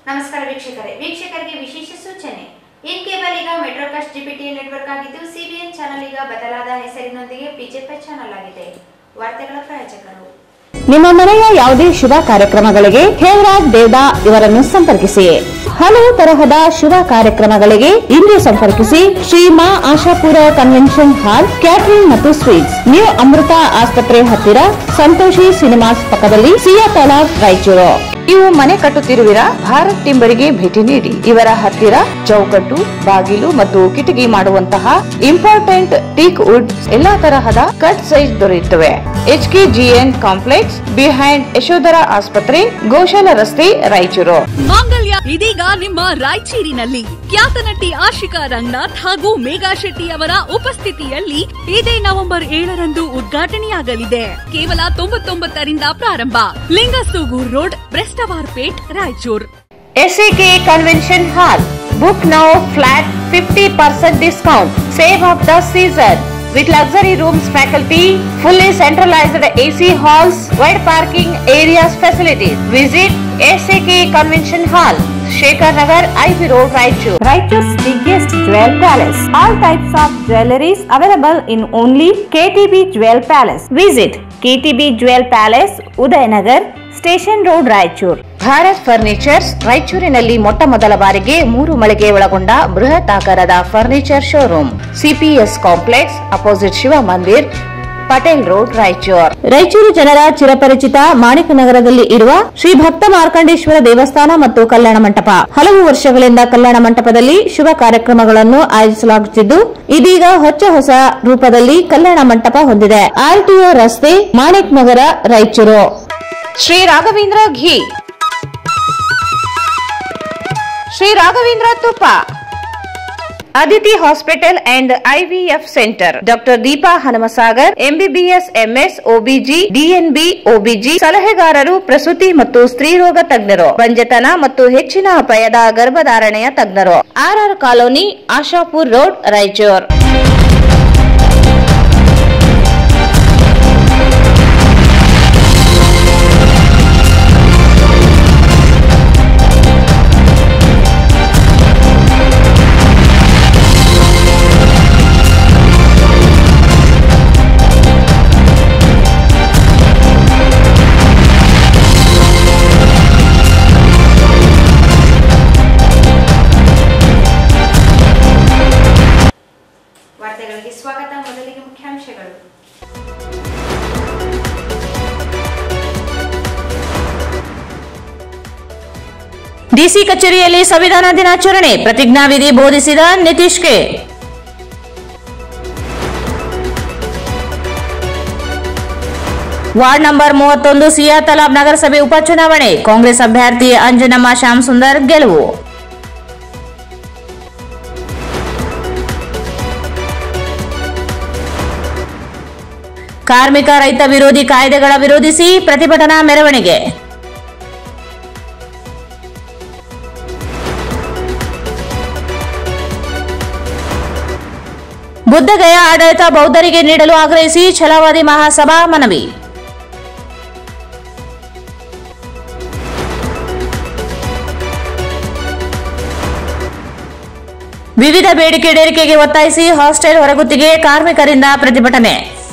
ನಮಸ್ಕಾರ ವೀಕ್ಷಕರೇ ವೀಕ್ಷಕರಿಗೆ ವಿಶೇಷ ಸೂಚನೆ ಇನ್ ಕೇಬಲ್ ಈಗ ಮೆಟ್ರೋಕಾಸ್ಟ್ ಜಿಪಿಟಿಎಲ್ ನೆಟ್ವರ್ಕ್ ಆಗಿದ್ದು ಸಿಬಿಎನ್ ಚಾನಲ್ ಈಗ ಬದಲಾದ ಹೆಸರಿನೊಂದಿಗೆ ಬಿಜೆಪಿ ಚಾನಲ್ ಆಗಿದೆ ವಾರ್ತೆಗಳ ಪ್ರಾಯೋಜಕರು ನಿಮ್ಮ ಮನೆಯ ಯಾವುದೇ ಶುಭ ಕಾರ್ಯಕ್ರಮಗಳಿಗೆ ಹೇಮರಾಜ್ ದೇವದಾ ಇವರನ್ನು ಸಂಪರ್ಕಿಸಿ ಹಲವು ತರಹದ ಶುಭ ಕಾರ್ಯಕ್ರಮಗಳಿಗೆ ಇಂದು ಸಂಪರ್ಕಿಸಿ Shri Maa Ashapura convention hall catering ಮತ್ತು ಸ್ವೀಟ್ಸ್ ನ್ಯೂ ಅಮೃತ ಆಸ್ಪತ್ರೆ ಹತ್ತಿರ ಸಂತೋಷಿ ಸಿನಿಮಾಸ್ ಪಕ್ಕದಲ್ಲಿ ಸಿಯಾ ತಲಾಬ್ ರಾಯಚೂರು ನೀವು ಮನೆ ಕಟ್ಟುತ್ತಿರುವಿರಾ ಭಾರತ್ ಟಿಂಬರಿಗೆ ಭೇಟಿ ನೀಡಿ ಇವರ ಹತ್ತಿರ ಚೌಕಟ್ಟು ಬಾಗಿಲು ಮತ್ತು ಕಿಟಕಿ ಮಾಡುವಂತಹ ಇಂಪಾರ್ಟೆಂಟ್ ಟೀಕ್ ವುಡ್ ಎಲ್ಲಾ ತರಹದ ಕಟ್ ಸೈಜ್ ದೊರೆಯುತ್ತವೆ H K GN complex behind Yashodhara ಆಸ್ಪತ್ರೆ ಗೋಶಾಲ ರಸ್ತೆ ರಾಯಚೂರು ಮಾಂಗಲ್ಯ ಇದೀಗ ನಿಮ್ಮ ರಾಯಚೂರಿನಲ್ಲಿ ಖ್ಯಾತ ನಟಿ ಆಶಿಕಾ ರಂಗನಾಥ್ ಹಾಗೂ ಮೇಘಾ ಶೆಟ್ಟಿ ಅವರ ಉಪಸ್ಥಿತಿಯಲ್ಲಿ ಇದೇ ನವೆಂಬರ್ ಏಳರಂದು ಉದ್ಘಾಟನೆಯಾಗಲಿದೆ ಕೇವಲ ತೊಂಬತ್ತೊಂಬತ್ತರಿಂದ ಪ್ರಾರಂಭ Lingasugur road Brestwarpet Raichur SAK convention hall book now flat fifty percent discount save of the season with luxury rooms faculty, fully centralized AC halls, wide parking areas facilities. Visit SAK Convention Hall, Shekhar Nagar, IV Road, Raichur. Raichur's biggest jewel palace. All types of jewelries available in only KTB Jewel Palace. Visit KTB Jewel Palace, Udayanagar, station road Raichur Bharat furnitures ರಾಯಚೂರಿನಲ್ಲಿ ಮೊಟ್ಟ ಮೊದಲ ಬಾರಿಗೆ ಮೂರು ಮಳಿಗೆ ಒಳಗೊಂಡ ಬೃಹತ್ ಆಕಾರದ furniture showroom CPS complex opposite Shiva Mandir Patel road Raichur Raichur ಜನರ ಚಿರಪರಿಚಿತ ಮಾಣಿಕ ನಗರದಲ್ಲಿ ಇರುವ ಶ್ರೀ ಭಕ್ತ ಮಾರ್ಕಂಡೇಶ್ವರ ದೇವಸ್ಥಾನ ಮತ್ತು ಕಲ್ಯಾಣ ಮಂಟಪ ಹಲವು ವರ್ಷಗಳಿಂದ ಕಲ್ಯಾಣ ಮಂಟಪದಲ್ಲಿ ಶುಭ ಕಾರ್ಯಕ್ರಮಗಳನ್ನು ಆಯೋಜಿಸಲಾಗುತ್ತಿದ್ದು ಇದೀಗ ಹೊಚ್ಚ ಹೊಸ ರೂಪದಲ್ಲಿ ಕಲ್ಯಾಣ ಮಂಟಪ ಹೊಂದಿದೆ ಆರ್ಟಿಒ ರಸ್ತೆ ಮಾಣಿಕ್ ನಗರ ರಾಯಚೂರು ಶ್ರೀ ರಾಘವೇಂದ್ರ ಘೀ ಶ್ರೀ ರಾಘವೇಂದ್ರ ತುಪ್ಪ Aditi hospital and IVF centre doctor Deepa Hanumasagar MBBS MS OBG DNB OBG ಸಲಹೆಗಾರರು ಪ್ರಸೂತಿ ಮತ್ತು ಸ್ತ್ರೀರೋಗ ತಜ್ಞರು ಬಂಜತನ ಮತ್ತು ಹೆಚ್ಚಿನ ಅಪಾಯದ ಗರ್ಭಧಾರಣೆಯ ತಜ್ಞರು RR colony Ashapur road Raichur ವಾರ್ತೆಗಳಿಗೆ ಸ್ವಾಗತ ಮೊದಲಿಗೆ ಮುಖ್ಯಾಂಶಗಳು ಡಿಸಿ ಕಚೇರಿಯಲ್ಲಿ ಸಂವಿಧಾನ ದಿನಾಚರಣೆ ಪ್ರತಿಜ್ಞಾವಿಧಿ ಬೋಧಿಸಿದ ನಿತೀಶ್ಗೆ ವಾರ್ಡ್ ನಂಬರ್ ಮೂವತ್ತೊಂದು ಸಿಯಾ ತಲಾಬ್ ನಗರಸಭೆ ಉಪಚುನಾವಣೆ ಕಾಂಗ್ರೆಸ್ ಅಭ್ಯರ್ಥಿ ಅಂಜನಮ್ಮ ಶ್ಯಾಮ್ ಸುಂದರ್ ಗೆಲುವು ಕಾರ್ಮಿಕ ರೈತ ವಿರೋಧಿ ಕಾಯ್ದೆಗಳ ವಿರೋಧಿಸಿ ಪ್ರತಿಭಟನಾ ಮೆರವಣಿಗೆ ಬುದ್ಧಗಯ ಆಡಳಿತ ಬೌದ್ಧರಿಗೆ ನೀಡಲು ಆಗ್ರಹಿಸಿ ಛಲವಾದಿ ಮಹಾಸಭಾ ಮನವಿ ವಿವಿಧ ಬೇಡಿಕೆ ಈಡೇರಿಕೆಗೆ ಒತ್ತಾಯಿಸಿ ಹಾಸ್ಟೆಲ್ ಹೊರಗುತ್ತಿಗೆ ಕಾರ್ಮಿಕರಿಂದ ಪ್ರತಿಭಟನೆ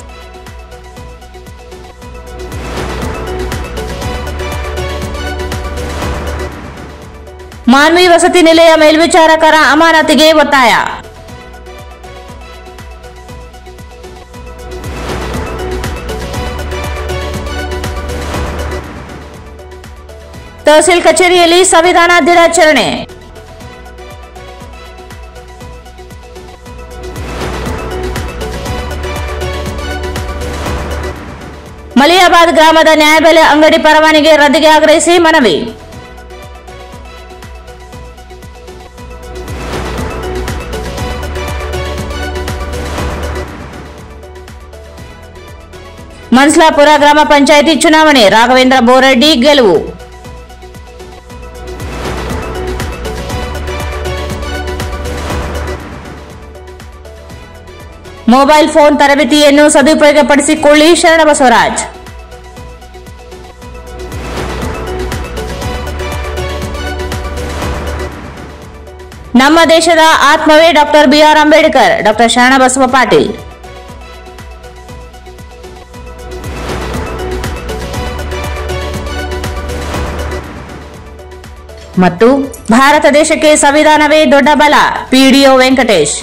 ಮಾನ್ವಿ ವಸತಿ ನಿಲಯ ಮೇಲ್ವಿಚಾರಕರ ಅಮಾನತಿಗೆ ಒತ್ತಾಯ ತಹಸೀಲ್ ಕಚೇರಿಯಲ್ಲಿ ಸಂವಿಧಾನ ದಿನಾಚರಣೆ ಮಲಿಯಾಬಾದ್ ಗ್ರಾಮದ ನ್ಯಾಯಬೆಲೆ ಅಂಗಡಿ ಪರವಾನಗಿ ರದ್ದಿಗೆ ಆಗ್ರಹಿಸಿ ಮನವಿ ಮನ್ಸ್ಲಾಪುರ ಗ್ರಾಮ ಪಂಚಾಯಿತಿ ಚುನಾವಣೆ ರಾಘವೇಂದ್ರ ಬೋರಡ್ಡಿ ಗೆಲುವು ಮೊಬೈಲ್ ಫೋನ್ ತರಬೇತಿಯನ್ನು ಸದುಪಯೋಗಪಡಿಸಿಕೊಳ್ಳಿ ಶರಣಬಸವರಾಜ್ ನಮ್ಮ ದೇಶದ ಆತ್ಮವೇ doctor BR Ambedkar doctor Sharanabasava Patil ಮತ್ತು ಭಾರತ ದೇಶಕ್ಕೆ ಸಂವಿಧಾನವೇ ದೊಡ್ಡ ಬಲ ಪಿಡಿಒ ವೆಂಕಟೇಶ್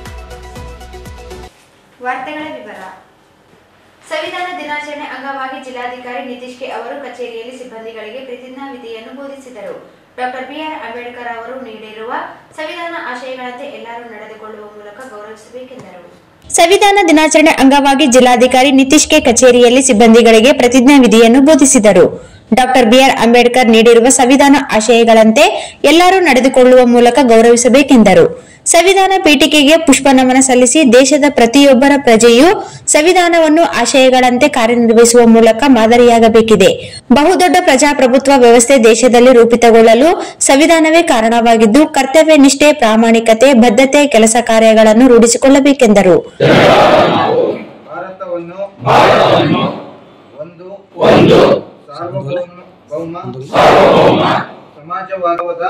ವಾರ್ತೆಗಳ ವಿವರ ಸಂವಿಧಾನ ದಿನಾಚರಣೆ ಅಂಗವಾಗಿ ಜಿಲ್ಲಾಧಿಕಾರಿ ನಿತೀಶ್ ಕೆ ಅವರು ಕಚೇರಿಯಲ್ಲಿ ಸಿಬ್ಬಂದಿಗಳಿಗೆ ಪ್ರತಿಜ್ಞಾ ವಿಧಿಯನ್ನು ಬೋಧಿಸಿದರು ಡಾಕ್ಟರ್ ಬಿಆರ್ ಅಂಬೇಡ್ಕರ್ ಅವರು ನೀಡಿರುವ ಸಂವಿಧಾನ ಆಶಯಗಳಂತೆ ಎಲ್ಲರೂ ನಡೆದುಕೊಳ್ಳುವ ಮೂಲಕ ಗೌರವಿಸಬೇಕೆಂದರು ಸಂವಿಧಾನ ದಿನಾಚರಣೆ ಅಂಗವಾಗಿ ಜಿಲ್ಲಾಧಿಕಾರಿ ನಿತೀಶ್ ಕೆ ಕಚೇರಿಯಲ್ಲಿ ಸಿಬ್ಬಂದಿಗಳಿಗೆ ಪ್ರತಿಜ್ಞಾ ವಿಧಿಯನ್ನು ಬೋಧಿಸಿದರು ಡಾಕ್ಟರ್ ಬಿಆರ್ ಅಂಬೇಡ್ಕರ್ ನೀಡಿರುವ ಸಂವಿಧಾನ ಆಶಯಗಳಂತೆ ಎಲ್ಲರೂ ನಡೆದುಕೊಳ್ಳುವ ಮೂಲಕ ಗೌರವಿಸಬೇಕೆಂದರು ಸಂವಿಧಾನ ಪೀಠಿಕೆಗೆ ಪುಷ್ಪ ನಮನ ಸಲ್ಲಿಸಿ ದೇಶದ ಪ್ರತಿಯೊಬ್ಬರ ಪ್ರಜೆಯು ಸಂವಿಧಾನವನ್ನು ಆಶಯಗಳಂತೆ ಕಾರ್ಯನಿರ್ವಹಿಸುವ ಮೂಲಕ ಮಾದರಿಯಾಗಬೇಕಿದೆ ಬಹುದೊಡ್ಡ ಪ್ರಜಾಪ್ರಭುತ್ವ ವ್ಯವಸ್ಥೆ ದೇಶದಲ್ಲಿ ರೂಪಿತಗೊಳ್ಳಲು ಸಂವಿಧಾನವೇ ಕಾರಣವಾಗಿದ್ದು ಕರ್ತವ್ಯ ನಿಷ್ಠೆ ಪ್ರಾಮಾಣಿಕತೆ ಬದ್ಧತೆ ಕೆಲಸ ಕಾರ್ಯಗಳನ್ನು ರೂಢಿಸಿಕೊಳ್ಳಬೇಕೆಂದರು ಭಾರತವನ್ನು ಭಾರತವನ್ನು ಒಂದು ಒಂದು ಸಾರ್ವಭೌಮ ಸಾರ್ವಭೌಮ ಸಮಾಜವಾದದ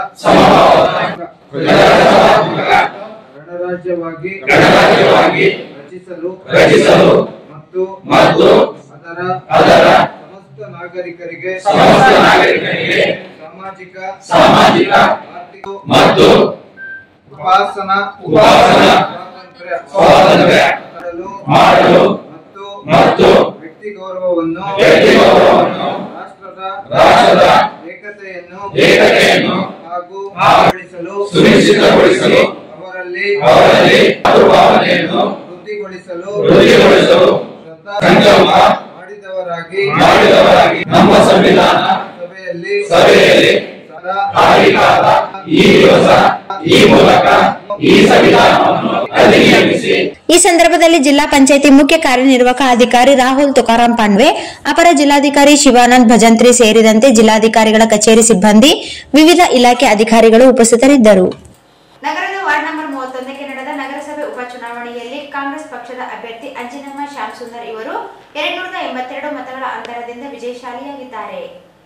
ಗಣರಾಜ್ಯವಾಗಿ ಗಣರಾಜ್ಯವಾಗಿ ರಚಿಸಲು ರಚಿಸಲು ಮತ್ತು ಮತ್ತು ಅದರ ಅದರ ಸಮಸ್ತ ನಾಗರಿಕರಿಗೆ ಸಮಸ್ತ ನಾಗರಿಕರಿಗೆ ಸಾಮಾಜಿಕ ಸಾಮಾಜಿಕ ಆರ್ಥಿಕ ಮತ್ತು ಉಪಾಸನಾ ಉಪಾಸನಾ ಸ್ವಾತಂತ್ರ್ಯ ಸ್ವಾತಂತ್ರ್ಯ ಮಾಡಲು ಮಾಡಲು ಮತ್ತು ಮತ್ತು ವ್ಯಕ್ತಿ ಗೌರವವನ್ನು ವ್ಯಕ್ತಿ ಗೌರವವನ್ನು ರಾಷ್ಟ್ರದ ರಾಷ್ಟ್ರದ ಏಕತೆಯನ್ನು ಏಕತೆಯನ್ನು ಹಾಗೂ ಆಡಳಿಸಲು ಸುನಿಶ್ಚಿತಗೊಳಿಸಲು ಅವರಲ್ಲಿ ಅವರಲ್ಲಿ ಭಾವನೆಯನ್ನು ವೃದ್ಧಿಗೊಳಿಸಲು ವೃದ್ಧಿಗೊಳಿಸಲು ಸಂಕಲ್ಪ ಮಾಡಿದವರಾಗಿ ಮಾಡಿದವರಾಗಿ ನಮ್ಮ ಸಂವಿಧಾನ ಸಭೆಯಲ್ಲಿ ಸಭೆಯಲ್ಲಿ ಸದಾ ತಾರೀಖಾದ ಈ ದಿವಸ ಈ ಮೂಲಕ ಈ ಸಂವಿಧಾನವನ್ನು ಅಧಿನಿಯಮಿಸಿ ಈ ಸಂದರ್ಭದಲ್ಲಿ ಜಿಲ್ಲಾ ಪಂಚಾಯಿತಿ ಮುಖ್ಯ ಕಾರ್ಯನಿರ್ವಾಹಕ ಅಧಿಕಾರಿ ರಾಹುಲ್ ತುಕಾರಾಂ ಪಾಂಡ್ವೆ ಅಪರ ಜಿಲ್ಲಾಧಿಕಾರಿ ಶಿವಾನಂದ್ ಭಜಂತ್ರಿ ಸೇರಿದಂತೆ ಜಿಲ್ಲಾಧಿಕಾರಿಗಳ ಕಚೇರಿ ಸಿಬ್ಬಂದಿ ವಿವಿಧ ಇಲಾಖೆ ಅಧಿಕಾರಿಗಳು ಉಪಸ್ಥಿತರಿದ್ದರು ನಗರದ ವಾರ್ಡ್ ನಂಬರ್ ಮೂವತ್ತೊಂದಕ್ಕೆ ನಡೆದ ನಗರಸಭೆ ಉಪಚುನಾವಣೆಯಲ್ಲಿ ಕಾಂಗ್ರೆಸ್ ಪಕ್ಷದ ಅಭ್ಯರ್ಥಿ ಅಂಜಿನಮ್ಮ ಶ್ಯಾಮ್ ಸುಂದರ್ ಇವರು ಎರಡ್ನೂರದ ಎಂಬತ್ತೆರಡು ಮತಗಳ ಅಂತರದಿಂದ ವಿಜಯಶಾಲಿಯಾಗಿದ್ದಾರೆ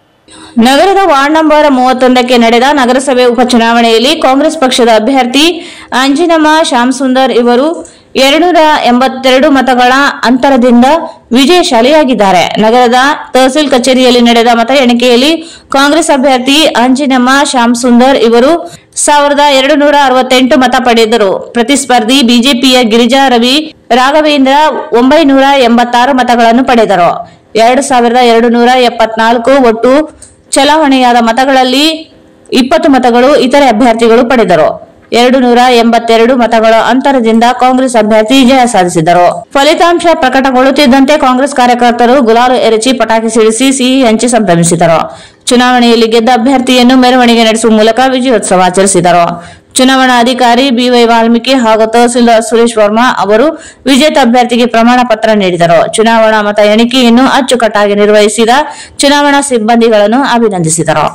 ನಗರದ ವಾರ್ಡ್ ನಂಬರ್ ಮೂವತ್ತೊಂದಕ್ಕೆ ನಡೆದ ನಗರಸಭೆ ಉಪಚುನಾವಣೆಯಲ್ಲಿ ಕಾಂಗ್ರೆಸ್ ಪಕ್ಷದ ಅಭ್ಯರ್ಥಿ ಅಂಜಿನಮ್ಮ ಶ್ಯಾಮ್ ಸುಂದರ್ ಇವರು ಎರಡುನೂರ ಎಂಬತ್ತೆರಡು ಮತಗಳ ಅಂತರದಿಂದ ವಿಜಯಶಾಲಿಯಾಗಿದ್ದಾರೆ ನಗರದ ತಹಸೀಲ್ ಕಚೇರಿಯಲ್ಲಿ ನಡೆದ ಮತ ಎಣಿಕೆಯಲ್ಲಿ ಕಾಂಗ್ರೆಸ್ ಅಭ್ಯರ್ಥಿ ಅಂಜಿನಮ್ಮ ಶ್ಯಾಮ್ ಸುಂದರ್ ಇವರು ಸಾವಿರದ ಎರಡು ನೂರ ಅರವತ್ತೆಂಟು ಮತ ಪಡೆದರು ಪ್ರತಿಸ್ಪರ್ಧಿ ಬಿಜೆಪಿಯ ಗಿರಿಜಾ ರವಿ ರಾಘವೇಂದ್ರ ಒಂಬೈನೂರ ಎಂಬತ್ತಾರು ಮತಗಳನ್ನು ಪಡೆದರು ಎರಡು ಸಾವಿರದ ಎರಡು ನೂರ ಎಪ್ಪತ್ನಾಲ್ಕು ಒಟ್ಟು ಚಲಾವಣೆಯಾದ ಮತಗಳಲ್ಲಿ ಇಪ್ಪತ್ತು ಮತಗಳು ಇತರೆ ಅಭ್ಯರ್ಥಿಗಳು ಪಡೆದರು ಎರಡು ನೂರ ಎಂಬತ್ತೆರಡು ಮತಗಳ ಅಂತರದಿಂದ ಕಾಂಗ್ರೆಸ್ ಅಭ್ಯರ್ಥಿ ಜಯ ಸಾಧಿಸಿದರು ಫಲಿತಾಂಶ ಪ್ರಕಟಗೊಳ್ಳುತ್ತಿದ್ದಂತೆ ಕಾಂಗ್ರೆಸ್ ಕಾರ್ಯಕರ್ತರು ಗುಲಾಲು ಎರಚಿ ಪಟಾಕಿ ಸಿಡಿಸಿ ಸಿಹಿ ಹಂಚಿ ಸಂಭ್ರಮಿಸಿದರು ಚುನಾವಣೆಯಲ್ಲಿ ಗೆದ್ದ ಅಭ್ಯರ್ಥಿಯನ್ನು ಮೆರವಣಿಗೆ ನಡೆಸುವ ಮೂಲಕ ವಿಜಯೋತ್ಸವ ಆಚರಿಸಿದರು ಚುನಾವಣಾ ಅಧಿಕಾರಿ ಬಿವೈ ವಾಲ್ಮೀಕಿ ಹಾಗೂ ತಹಸೀಲ್ದಾರ್ ಸುರೇಶ್ ವರ್ಮಾ ಅವರು ವಿಜೇತ ಅಭ್ಯರ್ಥಿಗೆ ಪ್ರಮಾಣ ಪತ್ರ ನೀಡಿದರು ಚುನಾವಣಾ ಮತ ಎಣಿಕೆಯನ್ನು ಅಚ್ಚುಕಟ್ಟಾಗಿ ನಿರ್ವಹಿಸಿದ ಚುನಾವಣಾ ಸಿಬ್ಬಂದಿಗಳನ್ನು ಅಭಿನಂದಿಸಿದರು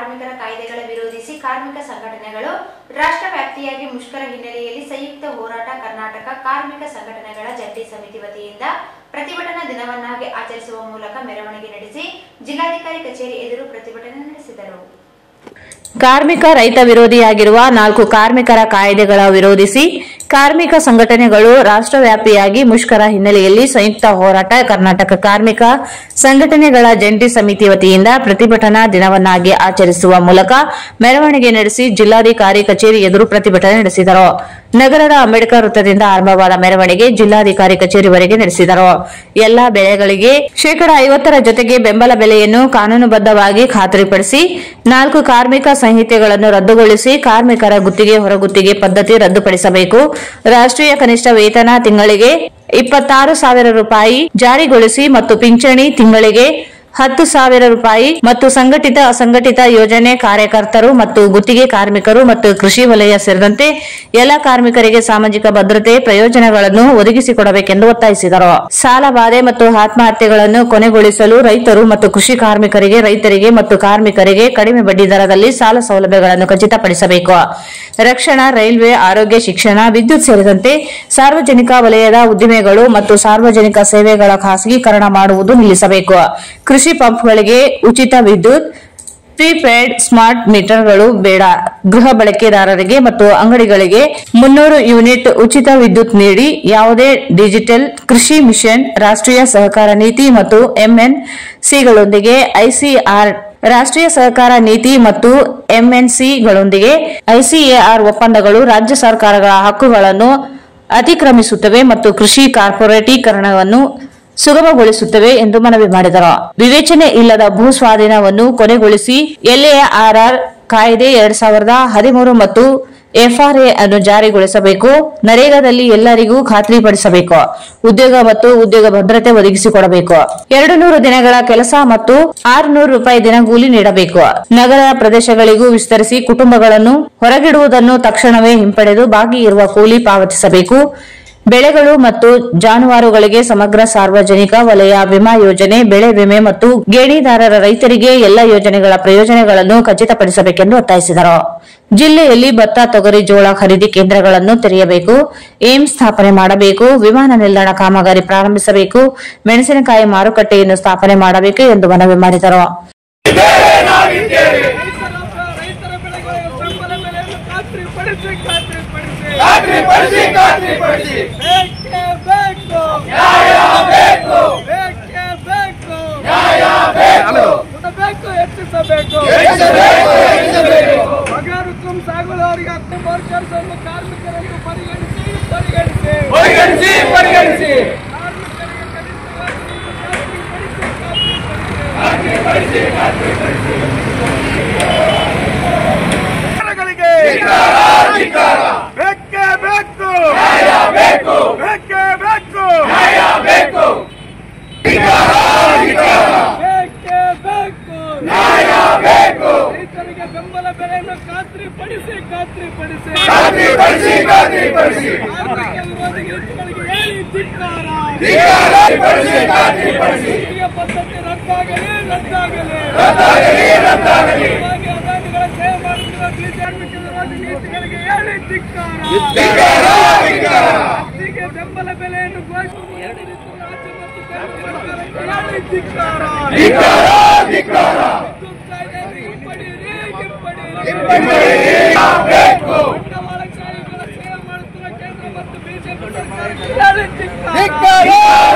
ಕಾರ್ಮಿಕರ ಕಾಯ್ದೆಗಳ ವಿರೋಧಿಸಿ ಕಾರ್ಮಿಕ ಸಂಘಟನೆಗಳು ರಾಷ್ಟ್ರ ವ್ಯಾಪ್ತಿಯಾಗಿ ಮುಷ್ಕರ ಹಿನ್ನೆಲೆಯಲ್ಲಿ ಸಂಯುಕ್ತ ಹೋರಾಟ ಕರ್ನಾಟಕ ಕಾರ್ಮಿಕ ಸಂಘಟನೆಗಳ ಜಂಟಿ ಸಮಿತಿ ವತಿಯಿಂದ ಪ್ರತಿಭಟನಾ ದಿನವನ್ನಾಗಿ ಆಚರಿಸುವ ಮೂಲಕ ಮೆರವಣಿಗೆ ನಡೆಸಿ ಜಿಲ್ಲಾಧಿಕಾರಿ ಕಚೇರಿ ಎದುರು ಪ್ರತಿಭಟನೆ ನಡೆಸಿದರು ಕಾರ್ಮಿಕ ರೈತ ವಿರೋಧಿಯಾಗಿರುವ ನಾಲ್ಕು ಕಾರ್ಮಿಕರ ಕಾಯ್ದೆಗಳ ವಿರೋಧಿಸಿ ಕಾರ್ಮಿಕ ಸಂಘಟನೆಗಳು ರಾಷ್ಟ್ರವ್ಯಾಪಿಯಾಗಿ ಮುಷ್ಕರ ಹಿನ್ನೆಲೆಯಲ್ಲಿ ಸಂಯುಕ್ತ ಹೋರಾಟ ಕರ್ನಾಟಕ ಕಾರ್ಮಿಕ ಸಂಘಟನೆಗಳ ಜಂಟಿ ಸಮಿತಿ ವತಿಯಿಂದ ಪ್ರತಿಭಟನಾ ದಿನವನ್ನಾಗಿ ಆಚರಿಸುವ ಮೂಲಕ ಮೆರವಣಿಗೆ ನಡೆಸಿ ಜಿಲ್ಲಾಧಿಕಾರಿ ಕಚೇರಿ ಎದುರು ಪ್ರತಿಭಟನೆ ನಡೆಸಿದರು ನಗರದ ಅಂಬೇಡ್ಕರ್ ವೃತ್ತದಿಂದ ಆರಂಭವಾದ ಮೆರವಣಿಗೆ ಜಿಲ್ಲಾಧಿಕಾರಿ ಕಚೇರಿವರೆಗೆ ನಡೆಸಿದರು ಎಲ್ಲಾ ಬೆಳೆಗಳಿಗೆ ಶೇಕಡಾ ಐವತ್ತರ ಜೊತೆಗೆ ಬೆಂಬಲ ಬೆಲೆಯನ್ನು ಕಾನೂನುಬದ್ಧವಾಗಿ ಖಾತರಿಪಡಿಸಿ ನಾಲ್ಕು ಕಾರ್ಮಿಕ ಸಂಹಿತೆಗಳನ್ನು ರದ್ದುಗೊಳಿಸಿ ಕಾರ್ಮಿಕರ ಗುತ್ತಿಗೆ ಹೊರಗುತ್ತಿಗೆ ಪದ್ಧತಿ ರದ್ದುಪಡಿಸಬೇಕು ರಾಷ್ಟ್ರೀಯ ಕನಿಷ್ಠ ವೇತನ ತಿಂಗಳಿಗೆ ಇಪ್ಪತ್ತಾರು ಸಾವಿರ ರೂಪಾಯಿ ಜಾರಿಗೊಳಿಸಿ ಮತ್ತು ಪಿಂಚಣಿ ತಿಂಗಳಿಗೆ ಹತ್ತು ಸಾವಿರ ರೂಪಾಯಿ ಮತ್ತು ಸಂಘಟಿತ ಅಸಂಘಟಿತ ಯೋಜನೆ ಕಾರ್ಯಕರ್ತರು ಮತ್ತು ಗುತ್ತಿಗೆ ಕಾರ್ಮಿಕರು ಮತ್ತು ಕೃಷಿ ವಲಯ ಸೇರಿದಂತೆ ಎಲ್ಲ ಕಾರ್ಮಿಕರಿಗೆ ಸಾಮಾಜಿಕ ಭದ್ರತೆ ಪ್ರಯೋಜನಗಳನ್ನು ಒದಗಿಸಿಕೊಡಬೇಕೆಂದು ಒತ್ತಾಯಿಸಿದರು ಸಾಲ ಬಾಧೆ ಮತ್ತು ಆತ್ಮಹತ್ಯೆಗಳನ್ನು ಕೊನೆಗೊಳಿಸಲು ರೈತರು ಮತ್ತು ಕೃಷಿ ಕಾರ್ಮಿಕರಿಗೆ ರೈತರಿಗೆ ಮತ್ತು ಕಾರ್ಮಿಕರಿಗೆ ಕಡಿಮೆ ಬಡ್ಡಿ ದರದಲ್ಲಿ ಸಾಲ ಸೌಲಭ್ಯಗಳನ್ನು ಖಚಿತಪಡಿಸಬೇಕು ರಕ್ಷಣಾ ರೈಲ್ವೆ ಆರೋಗ್ಯ ಶಿಕ್ಷಣ ವಿದ್ಯುತ್ ಸೇರಿದಂತೆ ಸಾರ್ವಜನಿಕ ವಲಯದ ಉದ್ದಿಮೆಗಳು ಮತ್ತು ಸಾರ್ವಜನಿಕ ಸೇವೆಗಳ ಖಾಸಗೀಕರಣ ಮಾಡುವುದು ನಿಲ್ಲಿಸಬೇಕು ಕೃಷಿ ಪಂಪ್ಗಳಿಗೆ ಉಚಿತ ವಿದ್ಯುತ್ ಪ್ರಿಪೇಯ್ಡ್ ಸ್ಮಾರ್ಟ್ ಮೀಟರ್ಗಳು ಬೇಡ ಗೃಹ ಬಳಕೆದಾರರಿಗೆ ಮತ್ತು ಅಂಗಡಿಗಳಿಗೆ ಮುನ್ನೂರು ಯೂನಿಟ್ ಉಚಿತ ವಿದ್ಯುತ್ ನೀಡಿ ಯಾವುದೇ ಡಿಜಿಟಲ್ ಕೃಷಿ ಮಿಷನ್ ರಾಷ್ಟ್ರೀಯ ಸಹಕಾರ ನೀತಿ ಮತ್ತು ಎಂಎನ್ಸಿಗಳೊಂದಿಗೆ ಐಸಿಆರ್ ರಾಷ್ಟ್ರೀಯ ಸಹಕಾರ ನೀತಿ ಮತ್ತು ಎಂಎನ್ಸಿಗಳೊಂದಿಗೆ ಐಸಿಎಆರ್ ಒಪ್ಪಂದಗಳು ರಾಜ್ಯ ಸರ್ಕಾರಗಳ ಹಕ್ಕುಗಳನ್ನು ಅತಿಕ್ರಮಿಸುತ್ತವೆ ಮತ್ತು ಕೃಷಿ ಕಾರ್ಪೊರೇಟೀಕರಣವನ್ನು ಸುಗಮಗೊಳಿಸುತ್ತವೆ ಎಂದು ಮನವಿ ಮಾಡಿದರು ವಿವೇಚನೆ ಇಲ್ಲದ ಭೂ ಸ್ವಾಧೀನವನ್ನು ಕೊನೆಗೊಳಿಸಿ ಎಲ್ಎಆರ್ಆರ್ ಕಾಯ್ದೆ ಎರಡ್ ಸಾವಿರದ ಹದಿಮೂರು ಮತ್ತು ಎಫ್ಆರ್ಎ ಅನ್ನು ಜಾರಿಗೊಳಿಸಬೇಕು ನರೇಗಾದಲ್ಲಿ ಎಲ್ಲರಿಗೂ ಖಾತ್ರಿಪಡಿಸಬೇಕು ಉದ್ಯೋಗ ಮತ್ತು ಉದ್ಯೋಗ ಭದ್ರತೆ ಒದಗಿಸಿಕೊಡಬೇಕು ಎರಡು ನೂರು ದಿನಗಳ ಕೆಲಸ ಮತ್ತು ಆರುನೂರು ರೂಪಾಯಿ ದಿನಗೂಲಿ ನೀಡಬೇಕು ನಗರ ಪ್ರದೇಶಗಳಿಗೂ ವಿಸ್ತರಿಸಿ ಕುಟುಂಬಗಳನ್ನು ಹೊರಗಿಡುವುದನ್ನು ತಕ್ಷಣವೇ ಹಿಂಪಡೆದು ಬಾಕಿ ಇರುವ ಕೂಲಿ ಪಾವತಿಸಬೇಕು ಬೆಳೆಗಳು ಮತ್ತು ಜಾನುವಾರುಗಳಿಗೆ ಸಮಗ್ರ ಸಾರ್ವಜನಿಕ ವಲಯ ವಿಮಾ ಯೋಜನೆ ಬೆಳೆ ವಿಮೆ ಮತ್ತು ಗೇಣಿದಾರರ ರೈತರಿಗೆ ಎಲ್ಲ ಯೋಜನೆಗಳ ಪ್ರಯೋಜನಗಳನ್ನು ಖಚಿತಪಡಿಸಬೇಕೆಂದು ಒತ್ತಾಯಿಸಿದರು ಜಿಲ್ಲೆಯಲ್ಲಿ ಭತ್ತ ತೊಗರಿ ಜೋಳ ಖರೀದಿ ಕೇಂದ್ರಗಳನ್ನು ತೆರೆಯಬೇಕು ಏಮ್ಸ್ ಸ್ಥಾಪನೆ ಮಾಡಬೇಕು ವಿಮಾನ ನಿಲ್ದಾಣ ಕಾಮಗಾರಿ ಪ್ರಾರಂಭಿಸಬೇಕು ಮೆಣಸಿನಕಾಯಿ ಮಾರುಕಟ್ಟೆಯನ್ನು ಸ್ಥಾಪನೆ ಮಾಡಬೇಕು ಎಂದು ಮನವಿ ಮಾಡಿದರು ರೈತರ ಬೆಳೆಗಳ ಬೆಂಬಲ ಬೆಲೆಯನ್ನು ಖಾತ್ರಿಪಡಿಸಿ ಖಾತ್ರಿಪಡಿಸಿ ಖಾತ್ರಿಪಡಿಸಿ ಖಾತ್ರಿಪಡಿಸಿ ಬೇಕೇ ಬೇಕು ನ್ಯಾಯ ಬೇಕು ಬೇಕೇ ಬೇಕು ನ್ಯಾಯ ಬೇಕು ಕೊಡಬೇಕು ಹೆಚ್ಚಿಸಬೇಕು ಹೆಚ್ಚಿಸಬೇಕು ಹೆಚ್ಚಿಸಬೇಕು ಹಗಾರು ತುಮ್ ಸಾಗುವವರಿಗೆ ಅಕ್ಟೋಬರ್ ಕೆಲಸವನ್ನು ಕಾರ್ಮಿಕರನ್ನು ಪರಿಗಣಿಸಿ ಪರಿಗಣಿಸಿ ಪರಿಗಣಿಸಿ ಪರಿಗಣಿಸಿ ಕಾರ್ಮಿಕರಿಗೆ ಕನಿಷ್ಠವಾಗಿ ಖಾತ್ರಿಪಡಿಸಿ ಖಾತ್ರಿಪಡಿಸಿ ಸರ್ಕಾರಗಳಿಗೆ ಅಧಿಕಾರ ಬೇಕೇ ಬೇಕು ನ್ಯಾಯ ಬೇಕು ಬೇಕೇ ಬೇಕು ನ್ಯಾಯ ಬೇಕು ಬೇಕೇ ಬೇಕು ನ್ಯಾಯ ಬೇಕು ರೈತರಿಗೆ ಬೆಂಬಲ ಬೆಲೆಯನ್ನು ಖಾತ್ರಿಪಡಿಸಿ ಖಾತ್ರಿಪಡಿಸಿ ಖಾತ್ರಿಪಡಿಸಿ ಖಾತ್ರಿಪಡಿಸಿ ಕಾರ್ಮಿಕ ವಿರೋಧಿ ನೀತಿಗಳಿಗೆ ಹೇಳಿ ಧಿಕ್ಕಾರ ಖಾತ್ರಿಪಡಿಸಿ ಖಾತ್ರಿಪಡಿಸಿ ಗುತ್ತಿಗೆ ಪದ್ಧತಿ ರದ್ದಾಗಲಿ ರದ್ದಾಗಲಿ ರದ್ದಾಗಲಿ ರದ್ದಾಗಲಿ ಹಾಗೆ ಅದಾನಿಗಳ ಸೇವೆ ಮಾಡುತ್ತಿರುವ ಬೀದಿ ಕಾರ್ಮಿಕ ವಿರೋಧಿ ನೀತಿಗಳಿಗೆ ಹೇಳಿ ಧಿಕ್ಕಾರ ಧಿಕ್ಕಾರ ಧಿಕ್ಕಾರ ಗುತ್ತಿಗೆ ಬೆಂಬಲ ಬೆಲೆಯನ್ನು ಘೋಷಿಸುವ ಎರಡು ರೀತಿಯ ರಾಜ್ಯ ಮತ್ತು ಕೇಂದ್ರ ಸರ್ಕಾರಕ್ಕೆ ಹೇಳಿ ಧಿಕ್ಕಾರ ಧಿಕ್ಕಾರ ಧಿಕ್ಕಾರ ವಿದ್ಯುತ್ ಕಾಯ್ದೆಯನ್ನು ಹಿಂಪಡೆಯಿರಿ ಹಿಂಪಡೆಯಿರಿ ಹಿಂಪಡೆಯಿರಿ ಬೇಕು ಬಂಡವಾಳಶಾಹಿಗಳ ಸೇವೆ ಮಾಡುತ್ತಿರುವ ಕೇಂದ್ರ ಮತ್ತು ಬಿಜೆಪಿ ಸರ್ಕಾರಕ್ಕೆ ಹೇಳಿ ಧಿಕ್ಕಾರ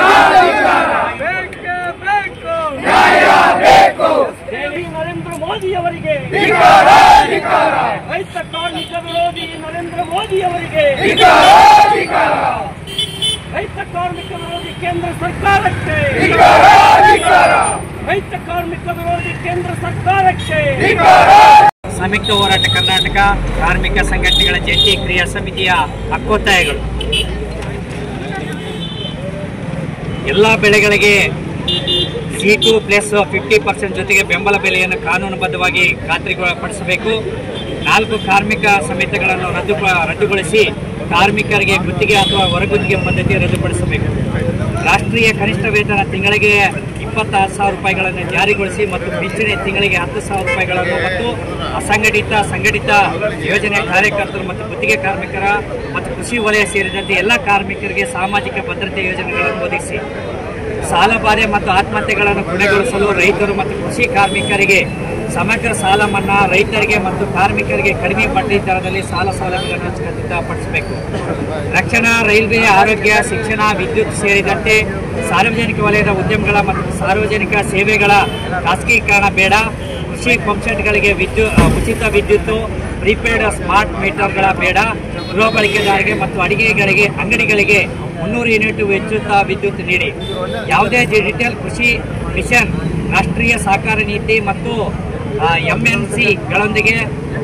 ಬೇಕೇ ಬೇಕು ನ್ಯಾಯ ಬೇಕು ದೇವಿ ನರೇಂದ್ರ ಮೋದಿ ಅವರಿಗೆ ಧಿಕ್ಕಾರ ಧಿಕ್ಕಾರ ರೈತ ಕಾರ್ಮಿಕ ವಿರೋಧಿ ನರೇಂದ್ರ ಮೋದಿ ಅವರಿಗೆ ಧಿಕ್ಕಾರ ಧಿಕ್ಕಾರ ರೈತ ಕಾರ್ಮಿಕ ವಿರೋಧಿ ಕೇಂದ್ರ ಸರ್ಕಾರಕ್ಕೆ ಧಿಕ್ಕಾರ ಧಿಕ್ಕಾರ ರೈತ ಕಾರ್ಮಿಕ ವಿರೋಧಿ ಕೇಂದ್ರ ಸರ್ಕಾರಕ್ಕೆ ಧಿಕ್ಕಾರ ಸಂಯುಕ್ತ ಹೋರಾಟ ಕರ್ನಾಟಕ ಕಾರ್ಮಿಕ ಸಂಘಟನೆಗಳ ಜಂಟಿ ಕ್ರಿಯಾ ಸಮಿತಿಯ ಹಕ್ಕೊತ್ತಾಯಗಳು ಎಲ್ಲ ಬೆಳೆಗಳಿಗೆ C two plus fifty percent ಜೊತೆಗೆ ಬೆಂಬಲ ಬೆಲೆಯನ್ನು ಕಾನೂನುಬದ್ಧವಾಗಿ ಖಾತ್ರಿಪಡಿಸಬೇಕು ನಾಲ್ಕು ಕಾರ್ಮಿಕ ಸಮಿತಿಗಳನ್ನು ರದ್ದು ರದ್ದುಗೊಳಿಸಿ ಕಾರ್ಮಿಕರಿಗೆ ಗುತ್ತಿಗೆ ಅಥವಾ ಹೊರಗುತ್ತಿಗೆ ಪದ್ಧತಿ ರದ್ದುಪಡಿಸಬೇಕು ರಾಷ್ಟ್ರೀಯ ಕನಿಷ್ಠ ವೇತನ ತಿಂಗಳಿಗೆ ಇಪ್ಪತ್ತಾರು ಸಾವಿರ ರೂಪಾಯಿಗಳನ್ನು ಜಾರಿಗೊಳಿಸಿ ಮತ್ತು ಪಿಂಚಣಿ ತಿಂಗಳಿಗೆ ಹತ್ತು ಸಾವಿರ ರೂಪಾಯಿಗಳನ್ನು ಮತ್ತು ಅಸಂಘಟಿತ ಸಂಘಟಿತ ಯೋಜನೆ ಕಾರ್ಯಕರ್ತರು ಮತ್ತು ಗುತ್ತಿಗೆ ಕಾರ್ಮಿಕರ ಮತ್ತು ಕೃಷಿ ವಲಯ ಸೇರಿದಂತೆ ಎಲ್ಲ ಕಾರ್ಮಿಕರಿಗೆ ಸಾಮಾಜಿಕ ಭದ್ರತೆ ಯೋಜನೆಗಳನ್ನು ಒದಗಿಸಿ ಸಾಲಬಾಧೆ ಮತ್ತು ಆತ್ಮಹತ್ಯೆಗಳನ್ನು ಕೊನೆಗೊಳಿಸಲು ರೈತರು ಮತ್ತು ಕೃಷಿ ಕಾರ್ಮಿಕರಿಗೆ ಸಮಗ್ರ ಸಾಲ ಮನ್ನಾ ರೈತರಿಗೆ ಮತ್ತು ಕಾರ್ಮಿಕರಿಗೆ ಕಡಿಮೆ ಬಡ್ಡಿ ದರದಲ್ಲಿ ಸಾಲ ಸೌಲಭ್ಯಗಳನ್ನು ಖಚಿತಪಡಿಸಬೇಕು ರಕ್ಷಣಾ ರೈಲ್ವೆ ಆರೋಗ್ಯ ಶಿಕ್ಷಣ ವಿದ್ಯುತ್ ಸೇರಿದಂತೆ ಸಾರ್ವಜನಿಕ ವಲಯದ ಉದ್ಯಮಗಳ ಮತ್ತು ಸಾರ್ವಜನಿಕ ಸೇವೆಗಳ ಖಾಸಗೀಕರಣ ಬೇಡ ಕೃಷಿ ಪಂಪ್ಸೆಟ್ಗಳಿಗೆ ವಿದ್ಯುತ್ ಉಚಿತ ವಿದ್ಯುತ್ತು ಪ್ರೀಪೇಯ್ಡ್ ಸ್ಮಾರ್ಟ್ ಮೀಟರ್ಗಳ ಬೇಡ ಗೃಹ ಬಳಕೆದಾರರಿಗೆ ಮತ್ತು ಅಡಿಗೆಗಳಿಗೆ ಅಂಗಡಿಗಳಿಗೆ ಮುನ್ನೂರು ಯೂನಿಟ್ ಉಚಿತ ವಿದ್ಯುತ್ ನೀಡಿ ಯಾವುದೇ ಡಿಜಿಟಲ್ ಕೃಷಿ ಮಿಷನ್ ರಾಷ್ಟ್ರೀಯ ಸಹಕಾರ ನೀತಿ ಮತ್ತು ಎಂಎನ್ಸಿಗಳೊಂದಿಗೆ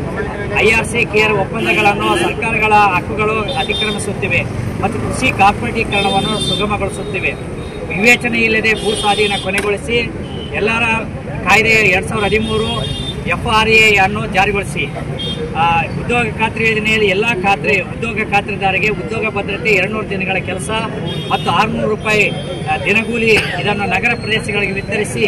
ಐಆರ್ಸಿ ಕೇರ್ ಒಪ್ಪಂದಗಳನ್ನು ಸರ್ಕಾರಗಳ ಹಕ್ಕುಗಳು ಅತಿಕ್ರಮಿಸುತ್ತಿವೆ ಮತ್ತು ಕೃಷಿ ಕಾರ್ಪೊರೇಟೀಕರಣವನ್ನು ಸುಗಮಗೊಳಿಸುತ್ತಿವೆ ವಿವೇಚನೆ ಇಲ್ಲದೆ ಭೂ ಸ್ವಾಧೀನ ಕೊನೆಗೊಳಿಸಿ ಎಲ್ಲರ ಕಾಯ್ದೆ ಎರಡು ಸಾವಿರದ ಹದಿಮೂರು ಎಫ್ ಆರ್ ಎ ಅನ್ನು ಜಾರಿಗೊಳಿಸಿ ಆ, ಉದ್ಯೋಗ ಖಾತ್ರಿ ಯೋಜನೆಯಲ್ಲಿ ಎಲ್ಲ ಖಾತ್ರಿ ಉದ್ಯೋಗ ಖಾತ್ರಿದಾರರಿಗೆ ಉದ್ಯೋಗ ಭದ್ರತೆ ಎರಡುನೂರು ದಿನಗಳ ಕೆಲಸ ಮತ್ತು ಆರುನೂರು ರೂಪಾಯಿ ಆ, ದಿನಗೂಲಿ ಇದನ್ನು ನಗರ ಪ್ರದೇಶಗಳಿಗೆ ವಿತರಿಸಿ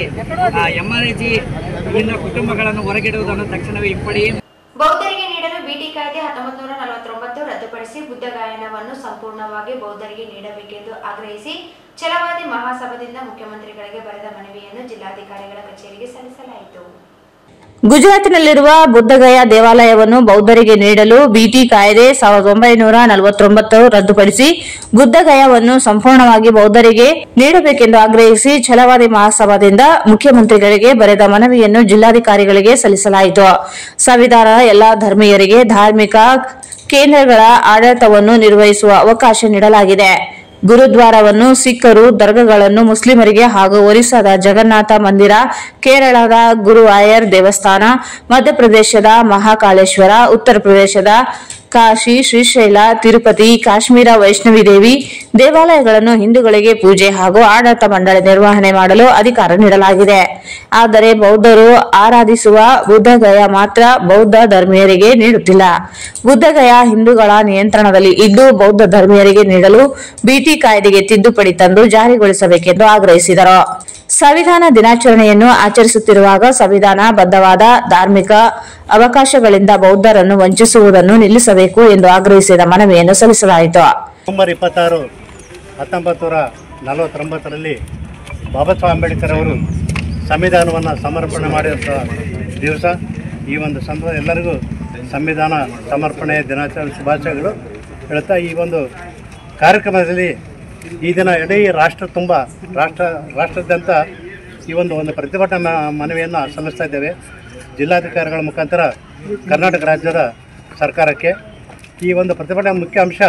ಎಂ ಆರ್ ಜಿ ಇನ್ನು ಕುಟುಂಬಗಳನ್ನು ಹೊರಗಿಡುವುದನ್ನು ತಕ್ಷಣವೇ ಹಿಂಪಡಿ ಬೌದ್ಧರಿಗೆ ನೀಡಲು ಬಿಟಿ ಕಾಯ್ದೆ ಹತ್ತೊಂಬತ್ತು ನೂರ ನಲವತ್ತೊಂಬತ್ತು ರದ್ದುಪಡಿಸಿ ಬುದ್ಧ ಗಾಯನವನ್ನು ಸಂಪೂರ್ಣವಾಗಿ ಬೌದ್ಧರಿಗೆ ನೀಡಬೇಕೆಂದು ಆಗ್ರಹಿಸಿ ಛಲವಾದಿ ಮಹಾಸಭಾದಿಂದ ಮುಖ್ಯಮಂತ್ರಿಗಳಿಗೆ ಬರೆದ ಮನವಿಯನ್ನು ಜಿಲ್ಲಾಧಿಕಾರಿಗಳ ಕಚೇರಿಗೆ ಸಲ್ಲಿಸಲಾಯಿತು ಗುಜರಾತಿನಲ್ಲಿರುವ ಬುದ್ಧಗಯ ದೇವಾಲಯವನ್ನು ಬೌದ್ಧರಿಗೆ ನೀಡಲು ಬಿಟಿ ಕಾಯ್ದೆ ಸಾವಿರದ ಒಂಬೈನೂರ ನಲವತ್ತೊಂಬತ್ತು ರದ್ದುಪಡಿಸಿ ಬುದ್ಧಗಯವನ್ನು ಸಂಪೂರ್ಣವಾಗಿ ಬೌದ್ಧರಿಗೆ ನೀಡಬೇಕೆಂದು ಆಗ್ರಹಿಸಿ ಛಲವಾದಿ ಮಹಾಸಭಾದಿಂದ ಮುಖ್ಯಮಂತ್ರಿಗಳಿಗೆ ಬರೆದ ಮನವಿಯನ್ನು ಜಿಲ್ಲಾಧಿಕಾರಿಗಳಿಗೆ ಸಲ್ಲಿಸಲಾಯಿತು ಸಂವಿಧಾನ ಎಲ್ಲಾ ಧರ್ಮೀಯರಿಗೆ ಧಾರ್ಮಿಕ ಕೇಂದ್ರಗಳ ಆಡಳಿತವನ್ನು ನಿರ್ವಹಿಸುವ ಅವಕಾಶ ನೀಡಲಾಗಿದೆ ಗುರುದ್ವಾರವನ್ನು ಸಿಖ್ಖರು ದರ್ಗಾಗಳನ್ನು ಮುಸ್ಲಿಮರಿಗೆ ಹಾಗೂ ಒರಿಸ್ಸಾದ ಜಗನ್ನಾಥ ಮಂದಿರ ಕೇರಳದ ಗುರುವಾಯರ್ ದೇವಸ್ಥಾನ ಮಧ್ಯಪ್ರದೇಶದ ಮಹಾಕಾಳೇಶ್ವರ ಉತ್ತರ ಪ್ರದೇಶದ ಕಾಶಿ ಶ್ರೀಶೈಲ ತಿರುಪತಿ ಕಾಶ್ಮೀರ ವೈಷ್ಣವಿ ದೇವಿ ದೇವಾಲಯಗಳನ್ನು ಹಿಂದೂಗಳಿಗೆ ಪೂಜೆ ಹಾಗೂ ಆಡಳಿತ ಮಂಡಳಿ ನಿರ್ವಹಣೆ ಮಾಡಲು ಅಧಿಕಾರ ನೀಡಲಾಗಿದೆ ಆದರೆ ಬೌದ್ಧರು ಆರಾಧಿಸುವ ಬುದ್ಧಗಯ ಮಾತ್ರ ಬೌದ್ಧ ಧರ್ಮೀಯರಿಗೆ ನೀಡುತ್ತಿಲ್ಲ ಬುದ್ಧಗಯ ಹಿಂದೂಗಳ ನಿಯಂತ್ರಣದಲ್ಲಿ ಇದ್ದು ಬೌದ್ಧ ಧರ್ಮೀಯರಿಗೆ ನೀಡಲು ಬಿಟಿ ಕಾಯ್ದೆಗೆ ತಿದ್ದುಪಡಿ ತಂದು ಜಾರಿಗೊಳಿಸಬೇಕೆಂದು ಆಗ್ರಹಿಸಿದರು ಸಂವಿಧಾನ ದಿನಾಚರಣೆಯನ್ನು ಆಚರಿಸುತ್ತಿರುವಾಗ ಸಂವಿಧಾನ ಬದ್ಧವಾದ ಧಾರ್ಮಿಕ ಅವಕಾಶಗಳಿಂದ ಬೌದ್ಧರನ್ನು ವಂಚಿಸುವುದನ್ನು ನಿಲ್ಲಿಸಬೇಕು ಎಂದು ಆಗ್ರಹಿಸಿದ ಮನವಿಯನ್ನು ಸಲ್ಲಿಸಲಾಯಿತು ನವೆಂಬರ್ ಇಪ್ಪತ್ತಾರು ಹತ್ತೊಂಬತ್ತು ನೂರ ನಲವತ್ತೊಂಬತ್ತರಲ್ಲಿ ಬಾಬಾ ಸಾಹೇಬ್ ಅಂಬೇಡ್ಕರ್ ಅವರು ಸಂವಿಧಾನವನ್ನು ಸಮರ್ಪಣೆ ಮಾಡಿದಂಥ ದಿವಸ ಈ ಒಂದು ಸಂದರ್ಭ ಎಲ್ಲರಿಗೂ ಸಂವಿಧಾನ ಸಮರ್ಪಣೆ ದಿನಾಚರಣೆ ಶುಭಾಶಯಗಳು ಹೇಳ್ತಾ ಈ ಒಂದು ಕಾರ್ಯಕ್ರಮದಲ್ಲಿ ಈ ದಿನ ಇಡೀ ರಾಷ್ಟ್ರ ತುಂಬ ರಾಷ್ಟ್ರ ರಾಷ್ಟ್ರಾದ್ಯಂತ ಈ ಒಂದು ಒಂದು ಪ್ರತಿಭಟನಾ ಮ- ಮನವಿಯನ್ನು ಸಲ್ಲಿಸ್ತಾ ಇದ್ದೇವೆ ಜಿಲ್ಲಾಧಿಕಾರಿಗಳ ಮುಖಾಂತರ ಕರ್ನಾಟಕ ರಾಜ್ಯದ ಸರ್ಕಾರಕ್ಕೆ ಈ ಒಂದು ಪ್ರತಿಭಟನೆ ಮುಖ್ಯ ಅಂಶ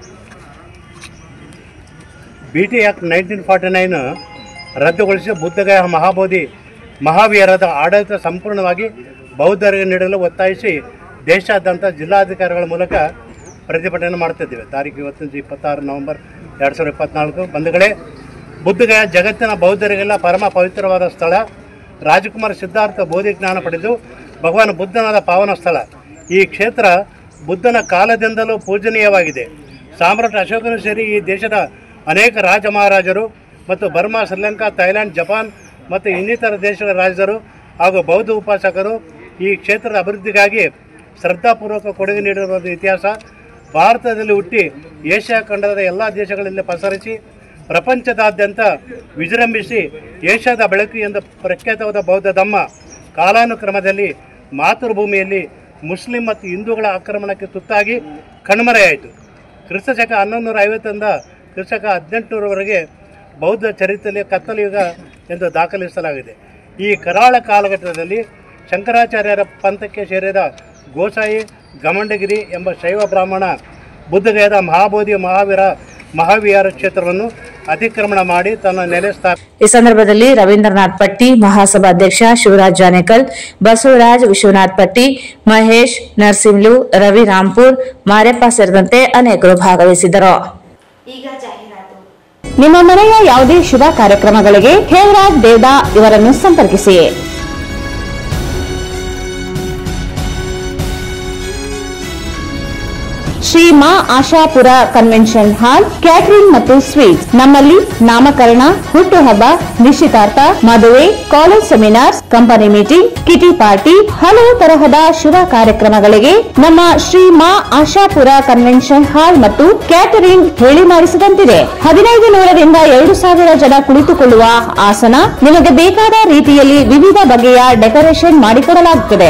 B T act nineteen forty nine ರದ್ದುಗೊಳಿಸಿ ಬುದ್ಧಗಯ ಮಹಾಬೋಧಿ ಮಹಾವೀರದ ಆಡಳಿತ ಸಂಪೂರ್ಣವಾಗಿ ಬೌದ್ಧರಿಗೆ ನೀಡಲು ಒತ್ತಾಯಿಸಿ ದೇಶಾದ್ಯಂತ ಜಿಲ್ಲಾಧಿಕಾರಿಗಳ ಮೂಲಕ ಪ್ರತಿಭಟನೆ ಮಾಡ್ತಿದ್ದೇವೆ ತಾರೀಕು ಇವತ್ತಿನ ಇಪ್ಪತ್ತಾರು ನವೆಂಬರ್ ಎರಡು ಸಾವಿರದ ಇಪ್ಪತ್ನಾಲ್ಕು ಬಂಧುಗಳೇ ಬುದ್ಧಗಯ ಜಗತ್ತಿನ ಬೌದ್ಧರಿಗೆಲ್ಲ ಪರಮ ಪವಿತ್ರವಾದ ಸ್ಥಳ ರಾಜಕುಮಾರ ಸಿದ್ಧಾರ್ಥ ಬೋಧಿ ಜ್ಞಾನ ಪಡೆದು ಭಗವಾನ್ ಬುದ್ಧನಾದ ಪಾವನ ಸ್ಥಳ ಈ ಕ್ಷೇತ್ರ ಬುದ್ಧನ ಕಾಲದಿಂದಲೂ ಪೂಜನೀಯವಾಗಿದೆ ಸಾಮ್ರಾಟ್ ಅಶೋಕನು ಸೇರಿ ಈ ದೇಶದ ಅನೇಕ ರಾಜ ಮಹಾರಾಜರು ಮತ್ತು ಬರ್ಮಾ ಶ್ರೀಲಂಕಾ ಥೈಲ್ಯಾಂಡ್ ಜಪಾನ್ ಮತ್ತು ಇನ್ನಿತರ ದೇಶಗಳ ರಾಜರು ಹಾಗೂ ಬೌದ್ಧ ಉಪಾಸಕರು ಈ ಕ್ಷೇತ್ರದ ಅಭಿವೃದ್ಧಿಗಾಗಿ ಶ್ರದ್ಧಾಪೂರ್ವಕ ಕೊಡುಗೆ ನೀಡಿರುವ ಇತಿಹಾಸ ಭಾರತದಲ್ಲಿ ಹುಟ್ಟಿ ಏಷ್ಯಾ ಖಂಡದ ಎಲ್ಲ ದೇಶಗಳಲ್ಲಿ ಪಸರಿಸಿ ಪ್ರಪಂಚದಾದ್ಯಂತ ವಿಜೃಂಭಿಸಿ ಏಷ್ಯಾದ ಬೆಳಕು ಎಂದು ಪ್ರಖ್ಯಾತವಾದ ಬೌದ್ಧ ಧಮ್ಮ ಕಾಲಾನುಕ್ರಮದಲ್ಲಿ ಮಾತೃಭೂಮಿಯಲ್ಲಿ ಮುಸ್ಲಿಂ ಮತ್ತು ಹಿಂದೂಗಳ ಆಕ್ರಮಣಕ್ಕೆ ತುತ್ತಾಗಿ ಕಣ್ಮರೆಯಾಯಿತು ಕ್ರಿಸ್ತಶಕ ಹನ್ನೊಂದು ನೂರ ಐವತ್ತರಿಂದ ಕ್ರಿಸ್ತಕ ಹದಿನೆಂಟುನೂರವರೆಗೆ ಬೌದ್ಧ ಚರಿತ್ರೆಯಲ್ಲಿ ಕತ್ತಲು ಯುಗ ಎಂದು ದಾಖಲಿಸಲಾಗಿದೆ ಈ ಕರಾಳ ಕಾಲಘಟ್ಟದಲ್ಲಿ ಶಂಕರಾಚಾರ್ಯರ ಪಂಥಕ್ಕೆ ಸೇರಿದ ಗೋಸಾಯಿ ಗಮಂಡಗಿರಿ ಎಂಬ ಶೈವ ಬ್ರಾಹ್ಮಣ ಬುದ್ಧಗಯದ ಮಹಾಬೋಧಿ ಮಹಾವೀರ ಮಹಾವಿಹಾರ ಕ್ಷೇತ್ರವನ್ನು ಅತಿಕ್ರಮಣ ಮಾಡಿ ತನ್ನ ನೆಲೆ ಸ್ಥಾಪ ಈ ಸಂದರ್ಭದಲ್ಲಿ ರವೀಂದ್ರನಾಥ್ ಪಟ್ಟಿ ಮಹಾಸಭಾಧ್ಯಕ್ಷ ಶಿವರಾಜ್ ಜಾನೇಕಲ್ ಬಸವರಾಜ್ ವಿಶ್ವನಾಥ್ ಪಟ್ಟಿ ಮಹೇಶ್ ನರಸಿಂಹಲು ರವಿ ರಾಂಪುರ್ ಮಾರೆಪ್ಪ ಸೇರಿದಂತೆ ಅನೇಕರು ಭಾಗವಹಿಸಿದ್ದರು ಈಗ ಜಾಹೀರಾತು ನಿಮ್ಮ ಮನೆಯ ಯಾವುದೇ ಶುಭ ಕಾರ್ಯಕ್ರಮಗಳಿಗೆ ಹೇಮರಾಜ್ ದೇವದಾ ಇವರನ್ನು ಸಂಪರ್ಕಿಸಿ Shri Maa Ashapura convention hall catering ಮತ್ತು ಸ್ವೀಟ್ಸ್ ನಮ್ಮಲ್ಲಿ ನಾಮಕರಣ ಹುಟ್ಟುಹಬ್ಬ ನಿಶ್ಚಿತಾರ್ಥ ಮದುವೆ college seminars company meeting kitty party ಹಲವು ತರಹದ ಶುಭ ಕಾರ್ಯಕ್ರಮಗಳಿಗೆ ನಮ್ಮ ಶ್ರೀ ಮಾ ಆಶಾಪುರ ಕನ್ವೆನ್ಷನ್ ಹಾಲ್ ಮತ್ತು ಕ್ಯಾಟರಿಂಗ್ ಹೇಳಿ ಮಾಡಿಸಿದಂತಿದೆ ಹದಿನೈದು ನೂರರಿಂದ ಎರಡು ಸಾವಿರ ಜನ ಕುಳಿತುಕೊಳ್ಳುವ ಆಸನ ನಿಮಗೆ ಬೇಕಾದ ರೀತಿಯಲ್ಲಿ ವಿವಿಧ ಬಗೆಯ ಡೆಕೋರೇಷನ್ ಮಾಡಿಕೊಡಲಾಗುತ್ತದೆ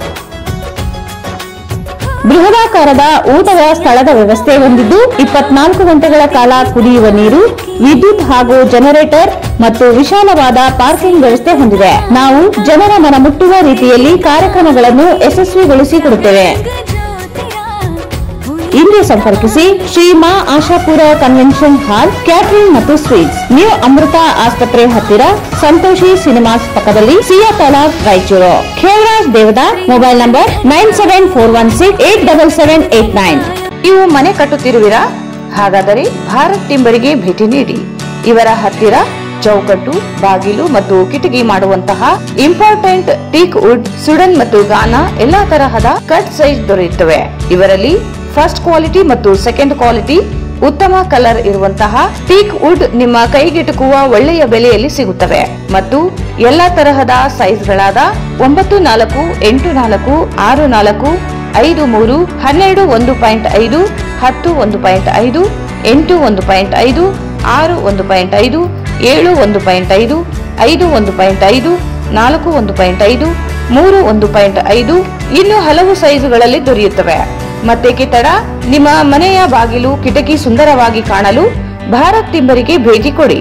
ಬೃಹದಾಕಾರದ ಊಟದ ಸ್ಥಳದ ವ್ಯವಸ್ಥೆ ಹೊಂದಿದ್ದು ಇಪ್ಪತ್ನಾಲ್ಕು ಗಂಟೆಗಳ ಕಾಲ ಕುಡಿಯುವ ನೀರು ವಿದ್ಯುತ್ ಹಾಗೂ ಜನರೇಟರ್ ಮತ್ತು ವಿಶಾಲವಾದ ಪಾರ್ಕಿಂಗ್ ವ್ಯವಸ್ಥೆ ಹೊಂದಿದೆ ನಾವು ಜನರ ಮನ ಮುಟ್ಟುವ ರೀತಿಯಲ್ಲಿ ಕಾರ್ಯಕ್ರಮಗಳನ್ನು ಯಶಸ್ವಿಗೊಳಿಸಿಕೊಡುತ್ತೇವೆ ಇಂದೇ ಸಂಪರ್ಕಿಸಿ Shri Maa Ashapura convention hall catering ಮತ್ತು ಸ್ವೀಟ್ಸ್ ನ್ಯೂ ಅಮೃತ ಆಸ್ಪತ್ರೆ ಹತ್ತಿರ ಸಂತೋಷಿ ಸಿನಿಮಾಸ್ ಪಕ್ಕದಲ್ಲಿ Siya Talab Raichur Khevaraj Devadar mobile number nine seven four one six eight double seven eight nine ನೀವು ಮನೆ ಕಟ್ಟುತ್ತಿರುವಿರಾ ಹಾಗಾದರೆ ಭಾರತ್ ಟಿಂಬರಿಗೆ ಭೇಟಿ ನೀಡಿ ಇವರ ಹತ್ತಿರ ಚೌಕಟ್ಟು ಬಾಗಿಲು ಮತ್ತು ಕಿಟಕಿ ಮಾಡುವಂತಹ ಇಂಪಾರ್ಟೆಂಟ್ ಟೀಕ್ ವುಡ್ ಸುಡನ್ ಮತ್ತು ಗಾನಾ ಎಲ್ಲಾ ತರಹದ ಕಟ್ ಸೈಜ್ ದೊರೆಯುತ್ತವೆ ಇವರಲ್ಲಿ ಫಸ್ಟ್ ಕ್ವಾಲಿಟಿ ಮತ್ತು ಸೆಕೆಂಡ್ ಕ್ವಾಲಿಟಿ ಉತ್ತಮ ಕಲರ್ ಇರುವಂತಹ ಟೀಕ್ ವುಡ್ ನಿಮ್ಮ ಕೈಗೆಟುಕುವ ಒಳ್ಳೆಯ ಬೆಲೆಯಲ್ಲಿ ಸಿಗುತ್ತವೆ ಮತ್ತು ಎಲ್ಲಾ ತರಹದ ಸೈಜ್ಗಳಾದ ಒಂಬತ್ತು ನಾಲ್ಕು ಎಂಟು ನಾಲ್ಕು ಆರು ನಾಲ್ಕು ಐದು ಮೂರು ಹನ್ನೆರಡು ಒಂದು ಪಾಯಿಂಟ್ ಐದು ಹತ್ತು ಒಂದು ಪಾಯಿಂಟ್ ಐದು ಎಂಟು ಒಂದು ಪಾಯಿಂಟ್ ಐದು ಆರು ಒಂದು ಪಾಯಿಂಟ್ ಐದು ಏಳು ಒಂದು ಪಾಯಿಂಟ್ ಐದು ಐದು ಒಂದು ಪಾಯಿಂಟ್ ಐದು ನಾಲ್ಕು ಒಂದು ಪಾಯಿಂಟ್ ಐದು ಮೂರು ಒಂದು ಪಾಯಿಂಟ್ ಐದು ಇನ್ನು ಹಲವು ಸೈಜುಗಳಲ್ಲಿ ದೊರೆಯುತ್ತವೆ ಮತ್ತೇಕೆ ತಡ ನಿಮ್ಮ ಮನೆಯ ಬಾಗಿಲು ಕಿಟಕಿ ಸುಂದರವಾಗಿ ಕಾಣಲು ಭಾರತ್ ತಿಂಬರಿಗೆ ಭೇಟಿ ಕೊಡಿ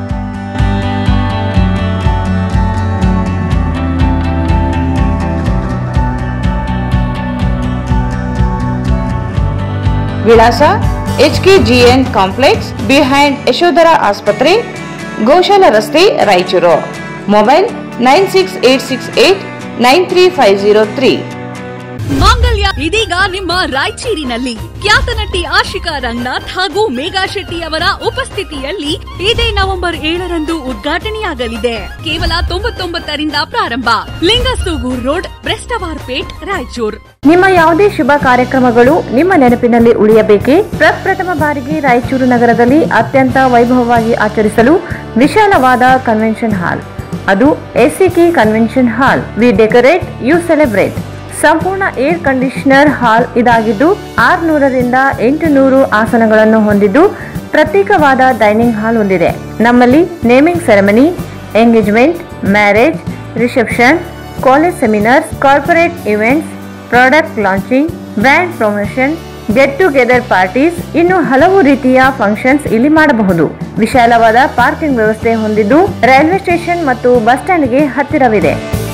ವಿಳಾಸ H K GN complex behind Yashodhara ಆಸ್ಪತ್ರೆ ಗೋಶಾಲ ರಸ್ತೆ Raichur mobile nine six eight six eight nine three five zero three ಮಾಂಗಲ್ಯ ಇದೀಗ ನಿಮ್ಮ ರಾಯಚೂರಿನಲ್ಲಿ ಖ್ಯಾತ ನಟಿ ಆಶಿಕಾ ರಂಗನಾಥ್ ಹಾಗೂ ಮೇಘಾ ಶೆಟ್ಟಿ ಅವರ ಉಪಸ್ಥಿತಿಯಲ್ಲಿ ಇದೇ ನವೆಂಬರ್ ಏಳರಂದು ಉದ್ಘಾಟನೆಯಾಗಲಿದೆ ಕೇವಲ ತೊಂಬತ್ತೊಂಬತ್ತರಿಂದ ಪ್ರಾರಂಭ ಲಿಂಗಸೂಗೂರ್ ರೋಡ್ ಬ್ರೆಸ್ಟವಾರ್ಪೇಟ್ ರಾಯಚೂರ್ ನಿಮ್ಮ ಯಾವುದೇ ಶುಭ ಕಾರ್ಯಕ್ರಮಗಳು ನಿಮ್ಮ ನೆನಪಿನಲ್ಲಿ ಉಳಿಯಬೇಕೇ ಪ್ರಪ್ರಥಮ ಬಾರಿಗೆ ರಾಯಚೂರು ನಗರದಲ್ಲಿ ಅತ್ಯಂತ ವೈಭವವಾಗಿ ಆಚರಿಸಲು ವಿಶಾಲವಾದ ಕನ್ವೆನ್ಷನ್ ಹಾಲ್ ಅದು SAK convention hall we decorate you celebrate ಸಂಪೂರ್ಣ ಏರ್ ಕಂಡೀಷನರ್ ಹಾಲ್ ಇದಾಗಿದ್ದು ಆರ್ನೂರರಿಂದ ಎಂಟು ನೂರು ಆಸನಗಳನ್ನು ಹೊಂದಿದ್ದು ಪ್ರತ್ಯೇಕವಾದ ಡೈನಿಂಗ್ ಹಾಲ್ ಹೊಂದಿದೆ ನಮ್ಮಲ್ಲಿ naming ceremony engagement marriage reception college seminars corporate events product launching brand promotion get together parties ಇನ್ನು ಹಲವು ರೀತಿಯ ಫಂಕ್ಷನ್ಸ್ ಇಲ್ಲಿ ಮಾಡಬಹುದು ವಿಶಾಲವಾದ ಪಾರ್ಕಿಂಗ್ ವ್ಯವಸ್ಥೆ ಹೊಂದಿದ್ದು ರೈಲ್ವೆ ಸ್ಟೇಷನ್ ಮತ್ತು ಬಸ್ ಸ್ಟ್ಯಾಂಡ್ಗೆ ಹತ್ತಿರವಿದೆ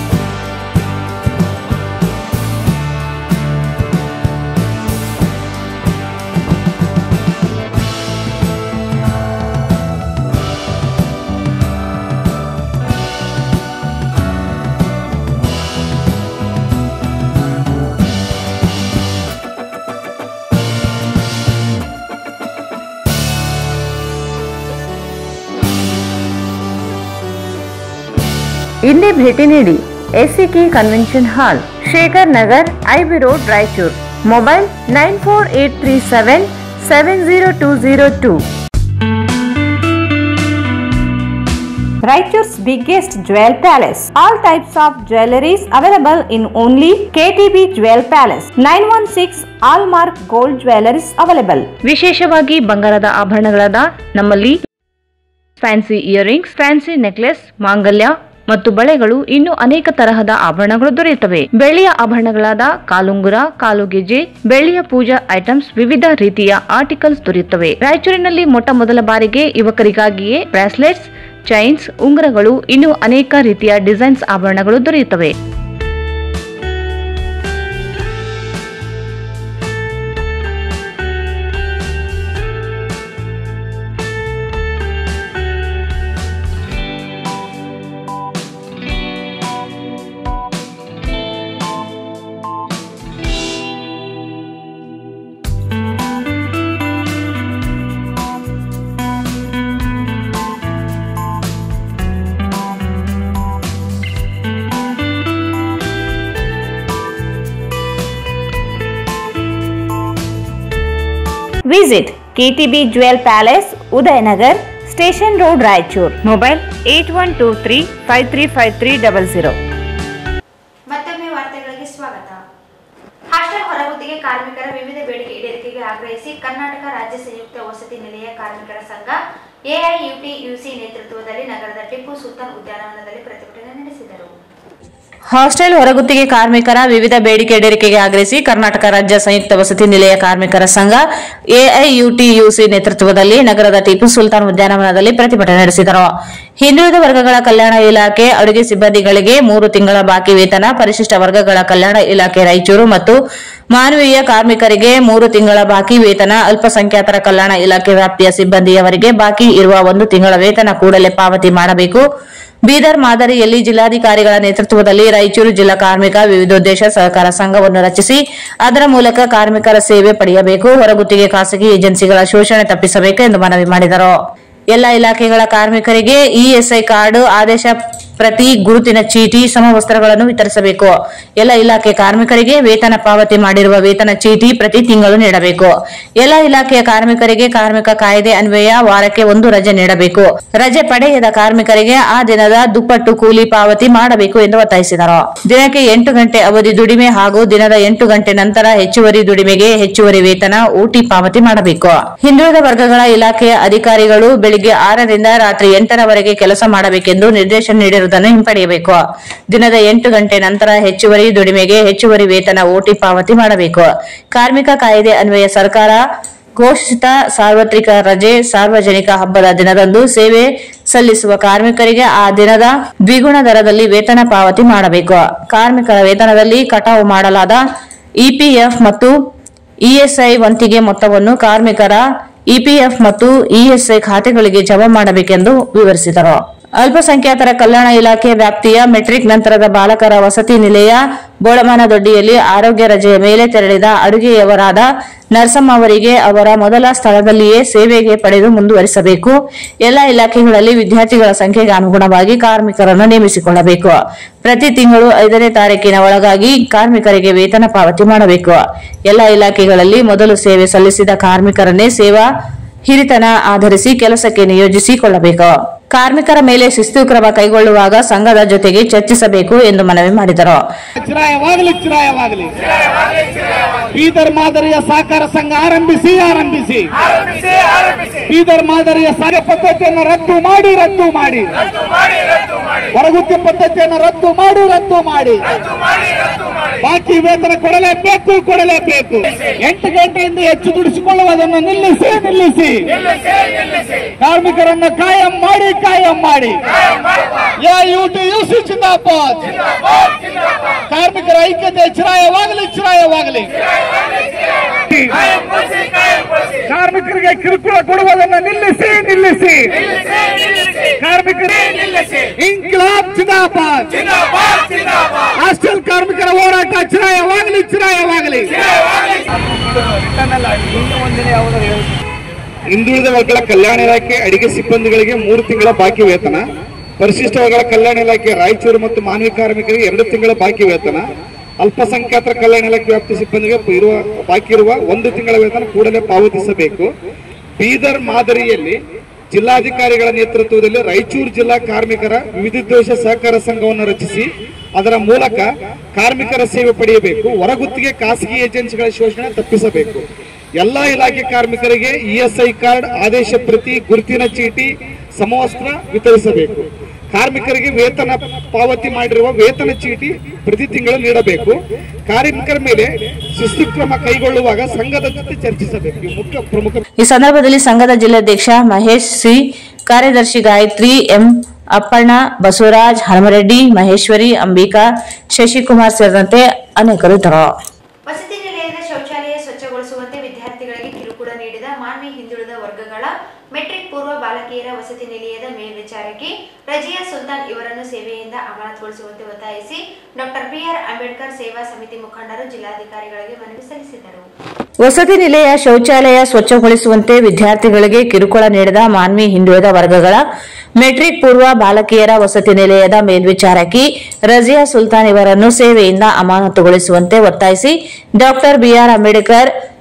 ಇಲ್ಲಿ ಭೇಟಿ ನೀಡಿ SAK convention hall Shekhar Nagar IB road Raichur mobile nine four eight three seven seven zero two zero two Raichur's biggest jewel palace. All types of jewelries available in only KTB Jewel Palace. 916 Allmark Gold Jewelries available. ವಿಶೇಷವಾಗಿ ಬಂಗಾರದ ಆಭರಣಗಳಾದ ನಮ್ಮಲ್ಲಿ fancy earrings fancy necklace ಮಾಂಗಲ್ಯ ಮತ್ತು ಬಳೆಗಳು ಇನ್ನು ಅನೇಕ ತರಹದ ಆಭರಣಗಳು ದೊರೆಯುತ್ತವೆ ಬೆಳ್ಳಿಯ ಆಭರಣಗಳಾದ ಕಾಲುಂಗುರ ಕಾಲುಗೆಜೆ ಬೆಳ್ಳಿಯ ಪೂಜಾ ಐಟಮ್ಸ್ ವಿವಿಧ ರೀತಿಯ ಆರ್ಟಿಕಲ್ಸ್ ದೊರೆಯುತ್ತವೆ ರಾಯಚೂರಿನಲ್ಲಿ ಮೊಟ್ಟ ಮೊದಲ ಬಾರಿಗೆ ಯುವಕರಿಗಾಗಿಯೇ ಬ್ರಾಸ್ಲೆಟ್ಸ್ ಚೈನ್ಸ್ ಉಂಗುರಗಳು ಇನ್ನು ಅನೇಕ ರೀತಿಯ ಡಿಸೈನ್ಸ್ ಆಭರಣಗಳು ದೊರೆಯುತ್ತವೆ Visit KTB Jewel Palace, Udayanagar, Station Road, Raichur. Mobile 8123 535300. ಮತ್ತೊಮ್ಮೆ ವಾರ್ತೆಗಳಿಗೆ ಸ್ವಾಗತ ಹಾಸ್ಟೆಲ್ ಹೊರಗುತ್ತಿಗೆ ಕಾರ್ಮಿಕರ ವಿವಿಧ ಬೇಡಿಕೆ ಈಡೇರಿಕೆಗೆ ಆಗ್ರಹಿಸಿ ಕರ್ನಾಟಕ ರಾಜ್ಯ ಸಂಯುಕ್ತ ವಸತಿ ನಿಲಯ ಕಾರ್ಮಿಕರ ಸಂಘ ಎಐಯುಟಿಯುಸಿ ನೇತೃತ್ವದಲ್ಲಿ ನಗರದ ಟಿಪ್ಪು ಸುಲ್ತಾನ್ ಉದ್ಯಾನವನದಲ್ಲಿ ಪ್ರತಿಭಟನೆ ನಡೆಸಿದರು ಹಾಸ್ಟೆಲ್ ಹೊರಗುತ್ತಿಗೆ ಕಾರ್ಮಿಕರ ವಿವಿಧ ಬೇಡಿಕೆ ಈಡೇರಿಕೆಗೆ ಆಗ್ರಹಿಸಿ ಕರ್ನಾಟಕ ರಾಜ್ಯ ಸಂಯುಕ್ತ ವಸತಿ ನಿಲಯ ಕಾರ್ಮಿಕರ ಸಂಘ ಎಐಯುಟಿಯುಸಿ ನೇತೃತ್ವದಲ್ಲಿ ನಗರದ ಟಿಪ್ಪು ಸುಲ್ತಾನ್ ಉದ್ಯಾನವನದಲ್ಲಿ ಪ್ರತಿಭಟನೆ ನಡೆಸಿದರು ಹಿಂದುಳಿದ ವರ್ಗಗಳ ಕಲ್ಯಾಣ ಇಲಾಖೆ ಅಡುಗೆ ಸಿಬ್ಬಂದಿಗಳಿಗೆ ಮೂರು ತಿಂಗಳ ಬಾಕಿ ವೇತನ ಪರಿಶಿಷ್ಟ ವರ್ಗಗಳ ಕಲ್ಯಾಣ ಇಲಾಖೆ ರಾಯಚೂರು ಮತ್ತು ಮಾನವೀಯ ಕಾರ್ಮಿಕರಿಗೆ ಮೂರು ತಿಂಗಳ ಬಾಕಿ ವೇತನ ಅಲ್ಪಸಂಖ್ಯಾತರ ಕಲ್ಯಾಣ ಇಲಾಖೆ ವ್ಯಾಪ್ತಿಯ ಸಿಬ್ಬಂದಿಯವರಿಗೆ ಬಾಕಿ ಇರುವ ಒಂದು ತಿಂಗಳ ವೇತನ ಕೂಡಲೇ ಪಾವತಿ ಮಾಡಬೇಕು ಬೀದರ್ ಮಾದರಿಯಲ್ಲಿ ಜಿಲ್ಲಾಧಿಕಾರಿಗಳ ನೇತೃತ್ವದಲ್ಲಿ ರಾಯಚೂರು ಜಿಲ್ಲಾ ಕಾರ್ಮಿಕ ವಿವಿಧೋದ್ದೇಶ ಸಹಕಾರ ಸಂಘವನ್ನು ರಚಿಸಿ ಅದರ ಮೂಲಕ ಕಾರ್ಮಿಕರ ಸೇವೆ ಪಡೆಯಬೇಕು ಹೊರಗುತ್ತಿಗೆ ಖಾಸಗಿ ಏಜೆನ್ಸಿಗಳ ಶೋಷಣೆ ತಪ್ಪಿಸಬೇಕು ಎಂದು ಮನವಿ ಮಾಡಿದರು ಎಲ್ಲ ಇಲಾಖೆಗಳ ಕಾರ್ಮಿಕರಿಗೆ ಇಎಸ್ಐ ಕಾರ್ಡ್ ಆದೇಶ ಪ್ರತಿ ಗುರುತಿನ ಚೀಟಿ ಸಮವಸ್ತ್ರಗಳನ್ನು ವಿತರಿಸಬೇಕು ಎಲ್ಲ ಇಲಾಖೆ ಕಾರ್ಮಿಕರಿಗೆ ವೇತನ ಪಾವತಿ ಮಾಡಿರುವ ವೇತನ ಚೀಟಿ ಪ್ರತಿ ತಿಂಗಳು ನೀಡಬೇಕು ಎಲ್ಲ ಇಲಾಖೆಯ ಕಾರ್ಮಿಕರಿಗೆ ಕಾರ್ಮಿಕ ಕಾಯ್ದೆ ಅನ್ವಯ ವಾರಕ್ಕೆ ಒಂದು ರಜೆ ನೀಡಬೇಕು ರಜೆ ಪಡೆಯದ ಕಾರ್ಮಿಕರಿಗೆ ಆ ದಿನದ ದುಪ್ಪಟ್ಟು ಕೂಲಿ ಪಾವತಿ ಮಾಡಬೇಕು ಎಂದು ಒತ್ತಾಯಿಸಿದರು ದಿನಕ್ಕೆ ಎಂಟು ಗಂಟೆ ಅವಧಿ ದುಡಿಮೆ ಹಾಗೂ ದಿನದ ಎಂಟು ಗಂಟೆ ನಂತರ ಹೆಚ್ಚುವರಿ ದುಡಿಮೆಗೆ ಹೆಚ್ಚುವರಿ ವೇತನ ಊಟಿ ಪಾವತಿ ಮಾಡಬೇಕು ಹಿಂದುಳಿದ ವರ್ಗಗಳ ಇಲಾಖೆಯ ಅಧಿಕಾರಿಗಳು ಬೆಳಿಗ್ಗೆ ಆರರಿಂದ ರಾತ್ರಿ ಎಂಟರವರೆಗೆ ಕೆಲಸ ಮಾಡಬೇಕೆಂದು ನಿರ್ದೇಶನ ನೀಡಿರುವುದನ್ನು ಹಿಂಪಡೆಯಬೇಕು ದಿನದ ಎಂಟು ಗಂಟೆ ನಂತರ ಹೆಚ್ಚುವರಿ ದುಡಿಮೆಗೆ ಹೆಚ್ಚುವರಿ ವೇತನ ಓಟಿ ಪಾವತಿ ಮಾಡಬೇಕು ಕಾರ್ಮಿಕ ಕಾಯ್ದೆ ಅನ್ವಯ ಸರ್ಕಾರ ಘೋಷಿತ ಸಾರ್ವತ್ರಿಕ ರಜೆ ಸಾರ್ವಜನಿಕ ಹಬ್ಬದ ದಿನದಂದು ಸೇವೆ ಸಲ್ಲಿಸುವ ಕಾರ್ಮಿಕರಿಗೆ ಆ ದಿನದ ದ್ವಿಗುಣ ದರದಲ್ಲಿ ವೇತನ ಪಾವತಿ ಮಾಡಬೇಕು ಕಾರ್ಮಿಕರ ವೇತನದಲ್ಲಿ ಕಟಾವು ಮಾಡಲಾದ ಇಪಿಎಫ್ ಮತ್ತು ಇಎಸ್ಐ ವಂತಿಗೆ ಮೊತ್ತವನ್ನು ಕಾರ್ಮಿಕರ ಇಪಿಎಫ್ ಮತ್ತು ಇಎಸ್ಐ ಖಾತೆಗಳಿಗೆ ಜಮಾ ಮಾಡಬೇಕೆಂದು ವಿವರಿಸಿದರು ಅಲ್ಪಸಂಖ್ಯಾತರ ಕಲ್ಯಾಣ ಇಲಾಖೆ ವ್ಯಾಪ್ತಿಯ ಮೆಟ್ರಿಕ್ ನಂತರದ ಬಾಲಕರ ವಸತಿ ನಿಲಯ ಬೋಳಮನದೊಡ್ಡಿಯಲ್ಲಿ ಆರೋಗ್ಯ ರಜೆಯ ಮೇಲೆ ತೆರಳಿದ ಅಡುಗೆಯವರಾದ ನರಸಮ್ಮ ಅವರಿಗೆ ಅವರ ಮೊದಲ ಸ್ಥಳದಲ್ಲಿಯೇ ಸೇವೆಗೆ ಪಡೆದು ಮುಂದುವರಿಸಬೇಕು ಎಲ್ಲ ಇಲಾಖೆಗಳಲ್ಲಿ ವಿದ್ಯಾರ್ಥಿಗಳ ಸಂಖ್ಯೆಗೆ ಅನುಗುಣವಾಗಿ ಕಾರ್ಮಿಕರನ್ನು ನೇಮಿಸಿಕೊಳ್ಳಬೇಕು ಪ್ರತಿ ತಿಂಗಳು ಐದನೇ ತಾರೀಕಿನ ಒಳಗಾಗಿ ಕಾರ್ಮಿಕರಿಗೆ ವೇತನ ಪಾವತಿ ಮಾಡಬೇಕು ಎಲ್ಲ ಇಲಾಖೆಗಳಲ್ಲಿ ಮೊದಲು ಸೇವೆ ಸಲ್ಲಿಸಿದ ಕಾರ್ಮಿಕರನ್ನೇ ಸೇವಾ ಹಿರಿತನ ಆಧರಿಸಿ ಕೆಲಸಕ್ಕೆ ನಿಯೋಜಿಸಿಕೊಳ್ಳಬೇಕು ಕಾರ್ಮಿಕರ ಮೇಲೆ ಶಿಸ್ತು ಕ್ರಮ ಕೈಗೊಳ್ಳುವಾಗ ಸಂಘದ ಜೊತೆಗೆ ಚರ್ಚಿಸಬೇಕು ಎಂದು ಮನವಿ ಮಾಡಿದರು ಚಿರಾಯವಾಗಲಿ ಚಿರಾಯವಾಗಲಿ ಬೀದರ್ ಮಾದರಿಯ ಸಹಕಾರ ಸಂಘ ಆರಂಭಿಸಿ ಆರಂಭಿಸಿ ಬೀದರ್ ಮಾದರಿಯ ಸಾಲ ಪದ್ಧತಿಯನ್ನು ರದ್ದು ಮಾಡಿ ರದ್ದು ಮಾಡಿ ಹೊರಗುತ್ತಿ ಪದ್ಧತಿಯನ್ನು ರದ್ದು ಮಾಡಿ ರದ್ದು ಮಾಡಿ ಬಾಕಿ ವೇತನ ಕೊಡಲೇಬೇಕು ಕೊಡಲೇಬೇಕು ಎಂಟು ಗಂಟೆಯಿಂದ ಹೆಚ್ಚು ದುಡಿಸಿಕೊಳ್ಳುವುದನ್ನು ನಿಲ್ಲಿಸಿ ನಿಲ್ಲಿಸಿ ಕಾರ್ಮಿಕರನ್ನು ಕಾಯಂ ಮಾಡಿ ಕಾಯಂ ಮಾಡಿ ಯುಟಿ ಯುಸಿ ಜಿಂದಾಬಾದ್ ಕಾರ್ಮಿಕರ ಐಕ್ಯತೆ ಚಿರಾಯವಾಗಲಿ ಚಿರಾಯವಾಗಲಿ ಕಾರ್ಮಿಕರಿಗೆ ಕಿರುಕುಳ ಕೊಡುವುದನ್ನು ನಿಲ್ಲಿಸಿ ನಿಲ್ಲಿಸಿ ಕಾರ್ಮಿಕರಿಗೆ ಇನ್ಕಿಲಾಬ್ ಜಿಂದಾಬಾದ್ ಹಾಸ್ಟೆಲ್ ಕಾರ್ಮಿಕರ ಹೋರಾಟ ಚಿರಾಯವಾಗಲಿ ಚಿರಾಯವಾಗಲಿ ಹಿಂದುಳಿದ ವರ್ಗಗಳ ಕಲ್ಯಾಣ ಇಲಾಖೆ ಅಡಿಗೆ ಸಿಬ್ಬಂದಿಗಳಿಗೆ ಮೂರು ತಿಂಗಳ ಬಾಕಿ ವೇತನ ಪರಿಶಿಷ್ಟ ವರ್ಗಗಳ ಕಲ್ಯಾಣ ಇಲಾಖೆ ರಾಯಚೂರು ಮತ್ತು ಮಾನವ ಕಾರ್ಮಿಕರಿಗೆ ಎರಡು ತಿಂಗಳ ಬಾಕಿ ವೇತನ ಅಲ್ಪಸಂಖ್ಯಾತರ ಕಲ್ಯಾಣ ಇಲಾಖೆ ವ್ಯಾಪ್ತಿ ಸಿಬ್ಬಂದಿಗೆ ಇರುವ ಬಾಕಿ ಇರುವ ಒಂದು ತಿಂಗಳ ವೇತನ ಕೂಡಲೇ ಪಾವತಿಸಬೇಕು ಬೀದರ್ ಮಾದರಿಯಲ್ಲಿ ಜಿಲ್ಲಾಧಿಕಾರಿಗಳ ನೇತೃತ್ವದಲ್ಲಿ ರಾಯಚೂರು ಜಿಲ್ಲಾ ಕಾರ್ಮಿಕರ ವಿವಿಧೋದ್ದೇಶ ಸಹಕಾರ ಸಂಘವನ್ನು ರಚಿಸಿ ಅದರ ಮೂಲಕ ಕಾರ್ಮಿಕರ ಸೇವೆ ಪಡೆಯಬೇಕು ಹೊರಗುತ್ತಿಗೆ ಖಾಸಗಿ ಏಜೆನ್ಸಿಗಳ ಶೋಷಣೆ ತಪ್ಪಿಸಬೇಕು ಎಲ್ಲಾ ಇಲಾಖೆ ಕಾರ್ಮಿಕರಿಗೆ ಇಎಸ್ಐ ಕಾರ್ಡ್ ಆದೇಶ ಪ್ರತಿ ಗುರುತಿನ ಚೀಟಿ ಸಮವಸ್ತ್ರ ವಿತರಿಸಬೇಕು ಕಾರ್ಮಿಕರಿಗೆ ವೇತನ ಪಾವತಿ ಮಾಡಿರುವ ವೇತನ ಚೀಟಿ ಪ್ರತಿ ತಿಂಗಳು ನೀಡಬೇಕು ಕಾರ್ಮಿಕರ ಮೇಲೆ ಶಿಸ್ತು ಕ್ರಮ ಕೈಗೊಳ್ಳುವಾಗ ಸಂಘದ ಜೊತೆ ಚರ್ಚಿಸಬೇಕು ಇವು ಮುಖ್ಯ ಪ್ರಮುಖ ಈ ಸಂದರ್ಭದಲ್ಲಿ ಸಂಘದ ಜಿಲ್ಲಾಧ್ಯಕ್ಷ ಮಹೇಶ್ ಸಿ ಕಾರ್ಯದರ್ಶಿ ಗಾಯತ್ರಿ ಎಂ ಅಪ್ಪಣ್ಣ ಬಸವರಾಜ್ ಹನುಮರೆಡ್ಡಿ ಮಹೇಶ್ವರಿ ಅಂಬಿಕಾ ಶಶಿಕುಮಾರ್ ಸೇರಿದಂತೆ ಅನೇಕರು ಇದ್ದರು ವಸತಿ ನಿಲಯದ ಶೌಚಾಲಯ ಸ್ವಚ್ಛಗೊಳಿಸುವಂತೆ ವಿದ್ಯಾರ್ಥಿಗಳಿಗೆ ಕಿರುಕುಳ ನೀಡಿದ ಮಾನ್ವಿ ಹಿಂದುಳಿದ ವರ್ಗಗಳ ಮೆಟ್ರಿಕ್ ಪೂರ್ವ ಬಾಲಕಿಯರ ವಸತಿ ನಿಲಯದ ಮೇಲ್ವಿಚಾರಕಿ ರಜಿಯಾ ಸುಲ್ತಾನ್ ಇವರನ್ನು ಸೇವೆಯಿಂದ ಅಮಾನತುಗೊಳಿಸುವಂತೆ ಒತ್ತಾಯಿಸಿ ಡಾಕ್ಟರ್ ಬಿಆರ್ ಅಂಬೇಡ್ಕರ್ ಸೇವಾ ಸಮಿತಿ ಮುಖಂಡರು ಜಿಲ್ಲಾಧಿಕಾರಿಗಳಿಗೆ ಮನವಿ ಸಲ್ಲಿಸಿದರು ವಸತಿ ನಿಲಯ ಶೌಚಾಲಯ ಸ್ವಚ್ಛಗೊಳಿಸುವಂತೆ ವಿದ್ಯಾರ್ಥಿಗಳಿಗೆ ಕಿರುಕುಳ ನೀಡಿದ ಮಾನ್ವಿ ಹಿಂದುಳಿದ ವರ್ಗಗಳ ಮೆಟ್ರಿಕ್ ಪೂರ್ವ ಬಾಲಕಿಯರ ವಸತಿ ನಿಲಯದ ಮೇಲ್ವಿಚಾರಕಿ ರಜಿಯಾ ಸುಲ್ತಾನ್ ಇವರನ್ನು ಸೇವೆಯಿಂದ ಅಮಾನತುಗೊಳಿಸುವಂತೆ ಒತ್ತಾಯಿಸಿ ಡಾಕ್ಟರ್ ಬಿಆರ್ ಅಂಬೇಡ್ಕರ್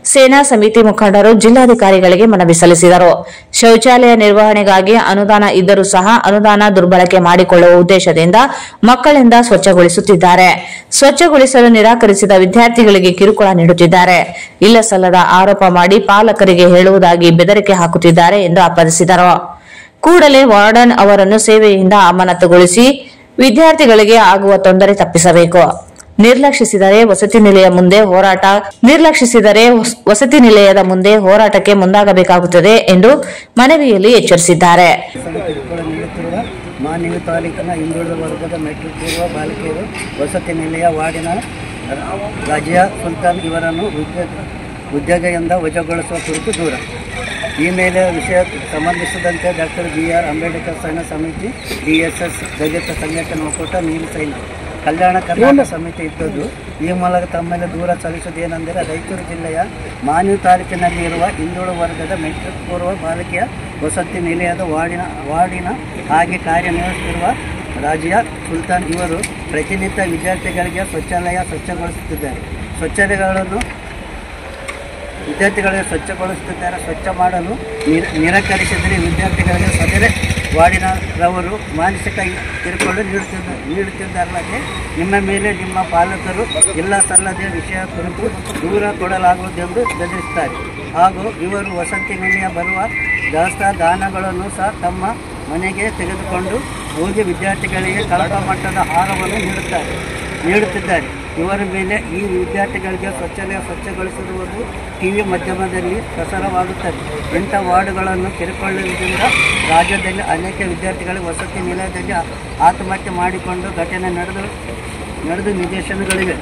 ಸೇನಾ ಸಮಿತಿ ಮುಖಂಡರು ಜಿಲ್ಲಾಧಿಕಾರಿಗಳಿಗೆ ಮನವಿ ಸಲ್ಲಿಸಿದರು ಶೌಚಾಲಯ ನಿರ್ವಹಣೆಗಾಗಿ ಅನುದಾನ ಇದ್ದರೂ ಸಹ ಅನುದಾನ ದುರ್ಬಳಕೆ ಮಾಡಿಕೊಳ್ಳುವ ಉದ್ದೇಶದಿಂದ ಮಕ್ಕಳಿಂದ ಸ್ವಚ್ಛಗೊಳಿಸುತ್ತಿದ್ದಾರೆ ಸ್ವಚ್ಛಗೊಳಿಸಲು ನಿರಾಕರಿಸಿದ ವಿದ್ಯಾರ್ಥಿಗಳಿಗೆ ಕಿರುಕುಳ ನೀಡುತ್ತಿದ್ದಾರೆ ಇಲ್ಲ ಸಲ್ಲದ ಆರೋಪ ಮಾಡಿ ಪಾಲಕರಿಗೆ ಹೇಳುವುದಾಗಿ ಬೆದರಿಕೆ ಹಾಕುತ್ತಿದ್ದಾರೆ ಎಂದು ಆಪಾದಿಸಿದರು ಕೂಡಲೇ ವಾರ್ಡನ್ ಅವರನ್ನು ಸೇವೆಯಿಂದ ಅಮಾನತುಗೊಳಿಸಿ ವಿದ್ಯಾರ್ಥಿಗಳಿಗೆ ಆಗುವ ತೊಂದರೆ ತಪ್ಪಿಸಬೇಕು ನಿರ್ಲಕ್ಷಿಸಿದರೆ ವಸತಿ ನಿಲಯ ಮುಂದೆ ಹೋರಾಟ ನಿರ್ಲಕ್ಷಿಸಿದರೆ ವಸ್- ವಸತಿ ನಿಲಯದ ಮುಂದೆ ಹೋರಾಟಕ್ಕೆ ಮುಂದಾಗಬೇಕಾಗುತ್ತದೆ ಎಂದು ಮನವಿಯಲ್ಲಿ ಎಚ್ಚರಿಸಿದ್ದಾರೆ ಕಿರುಕುಳ ನೀಡುತ್ತಿರುವ ಮಾನ್ಯ ತಾಲೂಕಿನ ಹಿಂದುಳಿದ ವರ್ಗದ ಮೆಟ್ರಿಕ್ ಪೂರ್ವ ಬಾಲಕಿಯರು ವಸತಿ ನಿಲಯ ವಾರ್ಡಿನ ರಾಜಿಯಾ ಸುಲ್ತಾನ್ ಇವರನ್ನು ಉದ್ಯೋಗ ಉದ್ಯೋಗದಿಂದ ವಜಾಗೊಳಿಸುವ ಕುರಿತು ದೂರ ಈ ಮೇಲೆ ವಿಷಯ ಸಂಬಂಧಿಸಿದಂತೆ ಡಾಕ್ಟರ್ ಬಿ ಆರ್ ಅಂಬೇಡ್ಕರ್ ಸಂಘ ಸಮಿತಿ ಡಿ ಎಸ್ ಎಸ್ ದಲಿತ ಸಂಘಟನಾ ಒಕ್ಕೂಟ ನೀರು ಸೈನ್ಯ ಕಲ್ಯಾಣ ಕರ್ನಾಟಕ ಸಮಿತಿ ಇದ್ದದ್ದು ಈ ಮೂಲಕ ತಮ್ಮಲ್ಲಿ ದೂರ ಸಲ್ಲಿಸುವುದೇನೆಂದರೆ ರಾಯಚೂರು ಜಿಲ್ಲೆಯ ಮಾನ್ವಿ ತಾಲೂಕಿನಲ್ಲಿ ಇರುವ ಹಿಂದುಳಿದ ವರ್ಗದ ಮೆಟ್ರಿಕ್ ಪೂರ್ವ ಬಾಲಕಿಯ ವಸತಿ ನಿಲಯದ ವಾರ್ಡಿನ ವಾರ್ಡಿನ ಹಾಗೆ ಕಾರ್ಯನಿರ್ವಹಿಸುತ್ತಿರುವ ರಾಜಿಯಾ ಸುಲ್ತಾನ್ ಇವರು ಪ್ರತಿನಿತ್ಯ ವಿದ್ಯಾರ್ಥಿಗಳಿಗೆ ಶೌಚಾಲಯ ಸ್ವಚ್ಛಗೊಳಿಸುತ್ತಿದ್ದಾರೆ ಶೌಚಾಲಯಗಳನ್ನು ವಿದ್ಯಾರ್ಥಿಗಳಿಗೆ ಸ್ವಚ್ಛಗೊಳಿಸುತ್ತಿದ್ದಾರೆ ಸ್ವಚ್ಛ ಮಾಡಲು ನಿರ ನಿರಾಕರಿಸಿದರೆ ವಿದ್ಯಾರ್ಥಿಗಳಿಗೆ ಸದರಿ ವಾರ್ಡಿನರವರು ಮಾನಸಿಕ ಕಿರುಕುಳ ನೀಡುತ್ತಿದ್ದ ನೀಡುತ್ತಿದ್ದಲ್ಲದೆ ನಿಮ್ಮ ಮೇಲೆ ನಿಮ್ಮ ಪಾಲಕರು ಇಲ್ಲ ಸಲ್ಲದೆ ವಿಷಯ ಕುರಿತು ದೂರ ಕೊಡಲಾಗುವುದೆಂದು ಬೆದರಿಸುತ್ತಾರೆ ಹಾಗೂ ಇವರು ವಸತಿ ನಿಲಯ ಬರುವ ದವಸ ದಾನಗಳನ್ನು ಸಹ ತಮ್ಮ ಮನೆಗೆ ತೆಗೆದುಕೊಂಡು ಹೋಗಿ ವಿದ್ಯಾರ್ಥಿಗಳಿಗೆ ಕಳಪ ಮಟ್ಟದ ಆಹಾರವನ್ನು ನೀಡುತ್ತಾರೆ ನೀಡುತ್ತಿದ್ದಾರೆ ಇವರ ಮೇಲೆ ಈ ವಿದ್ಯಾರ್ಥಿಗಳಿಗೆ ಶೌಚಾಲಯ ಸ್ವಚ್ಛಗೊಳಿಸಿರುವುದು ಟಿವಿ ಮಾಧ್ಯಮದಲ್ಲಿ ಪ್ರಸಾರವಾಗುತ್ತದೆ ಇಂಥ ವಾರ್ಡ್ಗಳನ್ನು ಕಿರುಕೊಳ್ಳುವುದರಿಂದ ರಾಜ್ಯದಲ್ಲಿ ಅನೇಕ ವಿದ್ಯಾರ್ಥಿಗಳು ವಸತಿ ನಿಲಯದಲ್ಲಿ ಆತ್ಮಹತ್ಯೆ ಮಾಡಿಕೊಂಡು ಘಟನೆ ನಡೆದು ನಡೆದು ನಿದರ್ಶನಗಳಿವೆ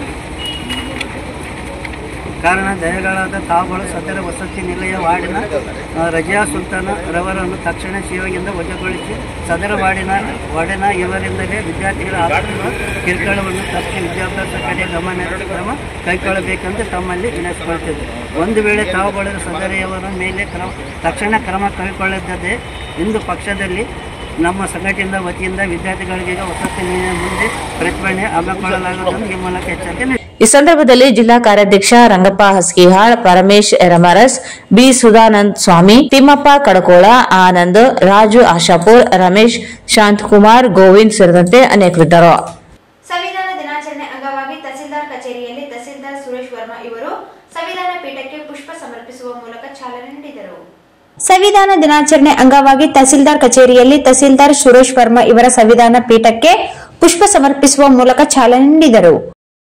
ಕಾರಣ ದಯಗಳಾದ ತಾವುಗಳು ಸದರ ವಸತಿ ನಿಲಯ ವಾರ್ಡಿನ ಆ, ರಜಿಯಾ ಸುಲ್ತಾನ ರವರನ್ನು ತಕ್ಷಣ ಸೇವೆಯಿಂದ ವಜಾಗೊಳಿಸಿ ಸದರ ವಾರ್ಡಿನ ವಾರ್ಡಿನ ಇವರಿಂದಲೇ ವಿದ್ಯಾರ್ಥಿಗಳ ಆತ್ಮ ಕಿರುಕುಳವನ್ನು ತಪ್ಪಿ ವಿದ್ಯಾಭ್ಯಾಸ ಕಡೆ ಗಮನ ಕ್ರಮ ಕೈಗೊಳ್ಳಬೇಕೆಂದು ತಮ್ಮಲ್ಲಿ ವಿನಂತಿಸಿಕೊಳ್ಳುತ್ತೇವೆ ಒಂದು ವೇಳೆ ತಾವುಗಳು ಸದರಿಯವರ ಮೇಲೆ ಕ್ರಮ ತಕ್ಷಣ ಕ್ರಮ ಕೈಗೊಳ್ಳದಿದ್ದರೆ ಇಂದು ಪಕ್ಷದಲ್ಲಿ ನಮ್ಮ ಸಂಘಟನೆಯಿಂದ ವತಿಯಿಂದ ವಿದ್ಯಾರ್ಥಿಗಳಿಗೆ ವಸತಿ ನಿಲಯ ಮುಂದೆ ಪ್ರತಿಭಟನೆ ಹಮ್ಮಿಕೊಳ್ಳಲಾಗುವುದನ್ನು ಈ ಮೂಲಕ ಎಚ್ಚರಿಕೆ ನೀಡಿ- ಈ ಸಂದರ್ಭದಲ್ಲಿ ಜಿಲ್ಲಾ ಕಾರ್ಯಾಧ್ಯಕ್ಷ ರಂಗಪ್ಪ ಹಸ್ಕಿಹಾಳ್ ಪರಮೇಶ್ ಎರಮರಸ್ ಬಿ ಸುಧಾನಂದ್ ಸ್ವಾಮಿ ತಿಮ್ಮಪ್ಪ ಕಡಕೋಳ ಆನಂದ್ ರಾಜು ಆಶಾಪುರ್ ರಮೇಶ್ ಶಾಂತಕುಮಾರ್ ಗೋವಿಂದ್ ಸೇರಿದಂತೆ ಅನೇಕರಿದ್ದರು ಸಂವಿಧಾನ ದಿನಾಚರಣೆ ಅಂಗವಾಗಿ ತಹಸೀಲ್ದಾರ್ ಕಚೇರಿಯಲ್ಲಿ ತಹಸೀಲ್ದಾರ್ ಸುರೇಶ್ ವರ್ಮಾ ಇವರು ಸಂವಿಧಾನ ಪೀಠಕ್ಕೆ ಪುಷ್ಪ ಸಮರ್ಪಿಸುವ ಮೂಲಕ ಚಾಲನೆ ನೀಡಿದರು ಸಂವಿಧಾನ ದಿನಾಚರಣೆ ಅಂಗವಾಗಿ ತಹಸೀಲ್ದಾರ್ ಕಚೇರಿಯಲ್ಲಿ ತಹಸೀಲ್ದಾರ್ ಸುರೇಶ್ ವರ್ಮಾ ಇವರ ಸಂವಿಧಾನ ಪೀಠಕ್ಕೆ ಪುಷ್ಪ ಸಮರ್ಪಿಸುವ ಮೂಲಕ ಚಾಲನೆ ನೀಡಿದರು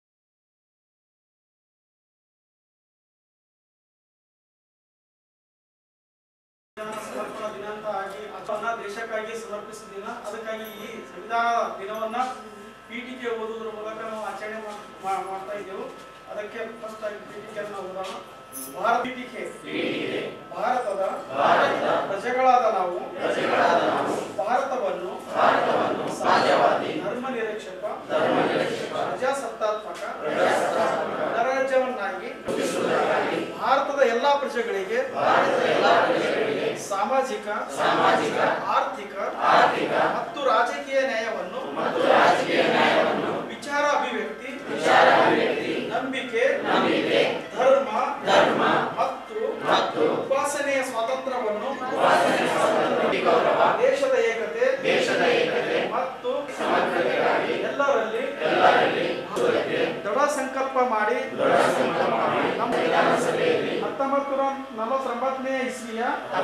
ದಿನಾಂಕ ಆಗಿ ಅಥವಾ ದೇಶಕ್ಕಾಗಿ ಸಮರ್ಪಿಸಿದ ದಿನ ಅದಕ್ಕಾಗಿ ಈ ಸಂವಿಧಾನ ದಿನವನ್ನ ಪೀಠಿಕೆ ಓದುವುದರ ಮೂಲಕ ನಾವು ಆಚರಣೆ ಮಾಡ್- ಮಾ- ಮಾಡ್ತಾ ಇದ್ದೆವು ಅದಕ್ಕೆ ಫಸ್ಟ್ ಆಗಿ ಪೀಠಿಕೆಯನ್ನು ನಾವು ಓದೋಣ ಭಾರತ ಪೀಠಿಕೆ ಭಾರತದ ಪ್ರಜೆಗಳಾದ ನಾವು ಭಾರತವನ್ನು ಸಮಾಜವಾದಿ ಧರ್ಮ ನಿರೀಕ್ಷಕ ಪ್ರಜಾಸತ್ತಾತ್ಮಕ ಗಣರಾಜ್ಯವನ್ನಾಗಿ ಭಾರತದ ಎಲ್ಲಾ ಪ್ರಜೆಗಳಿಗೆ ಸಾಮಾಜಿಕ ಸಾಮಾಜಿಕ ಆರ್ಥಿಕ ಆರ್ಥಿಕ ಮತ್ತು ರಾಜಕೀಯ ನ್ಯಾಯವನ್ನು ಮತ್ತು ರಾಜಕೀಯ ನ್ಯಾಯವನ್ನು ವಿಚಾರ ಅಭಿವ್ಯಕ್ತಿ ವಿಚಾರ ಅಭಿವ್ಯಕ್ತಿ ನಂಬಿಕೆ ನಂಬಿಕೆ ಧರ್ಮ ಧರ್ಮ ಮತ್ತು ಮತ್ತು ಉಪಾಸನೆಯ ಸ್ವಾತಂತ್ರ್ಯವನ್ನು ದೇಶದ ಏಕತೆ ದೇಶದ ಏಕತೆ ಮತ್ತು ಸಮಗ್ರತೆಗಾಗಿ ಎಲ್ಲರಲ್ಲಿ ಎಲ್ಲರಲ್ಲಿ ದೃಢ ಸಂಕಲ್ಪ ಮಾಡಿ ದೃಢ ಸಂಕಲ್ಪ ಮಾಡಿ ನಮ್ಮ ವಿಧಾನಸಭೆಯಲ್ಲಿ ಹತ್ತೊಂಬತ್ತು ನೂರ ನಲವತ್ತೊಂಬತ್ತನೇ ಇಸ್ವಿಯ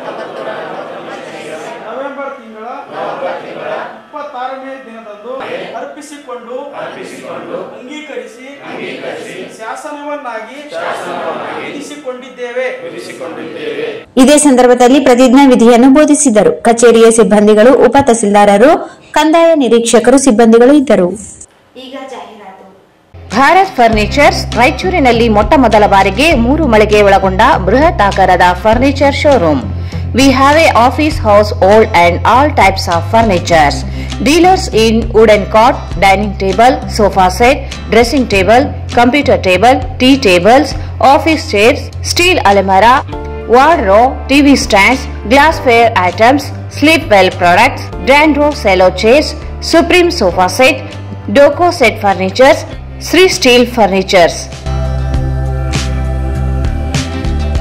ನವೆಂಬರ್ ತಿಂಗಳ ಇಪ್ಪತ್ತಾರನೇ ದಿನದಂದು ಅರ್ಪಿಸಿಕೊಂಡು ಅರ್ಪಿಸಿಕೊಂಡು ಅಂಗೀಕರಿಸಿ ಅಂಗೀಕರಿಸಿ ಶಾಸನವನ್ನಾಗಿ ವಿಧಿಸಿಕೊಂಡಿದ್ದೇವೆ ವಿಧಿಸಿಕೊಂಡಿದ್ದೇವೆ ಇದೇ ಸಂದರ್ಭದಲ್ಲಿ ಪ್ರತಿಜ್ಞಾ ವಿಧಿಯನ್ನು ಬೋಧಿಸಿದರು ಕಚೇರಿಯ ಸಿಬ್ಬಂದಿಗಳು ಉಪ ತಹಸೀಲ್ದಾರರು ಕಂದಾಯ ನಿರೀಕ್ಷಕರು ಸಿಬ್ಬಂದಿಗಳು ಇದ್ದರು ಈಗ ಜಾಹೀರಾತು ಭಾರತ್ ಫರ್ನಿಚರ್ಸ್ ರಾಯಚೂರಿನಲ್ಲಿ ಮೊಟ್ಟ ಮೊದಲ ಬಾರಿಗೆ ಮೂರು ಮಳಿಗೆ ಒಳಗೊಂಡ ಬೃಹತ್ ಆಕಾರದ furniture showroom we have a office house old and all types of furnitures dealers in wooden cot dining table sofa set dressing table computer table tea tables office chairs steel ಅಲೆಮರಾ wardrobe TV stands glassware items, sleepwell products, Dandro cello chairs, Supreme sofa set, Doco set furnitures, Sri Steel furnitures.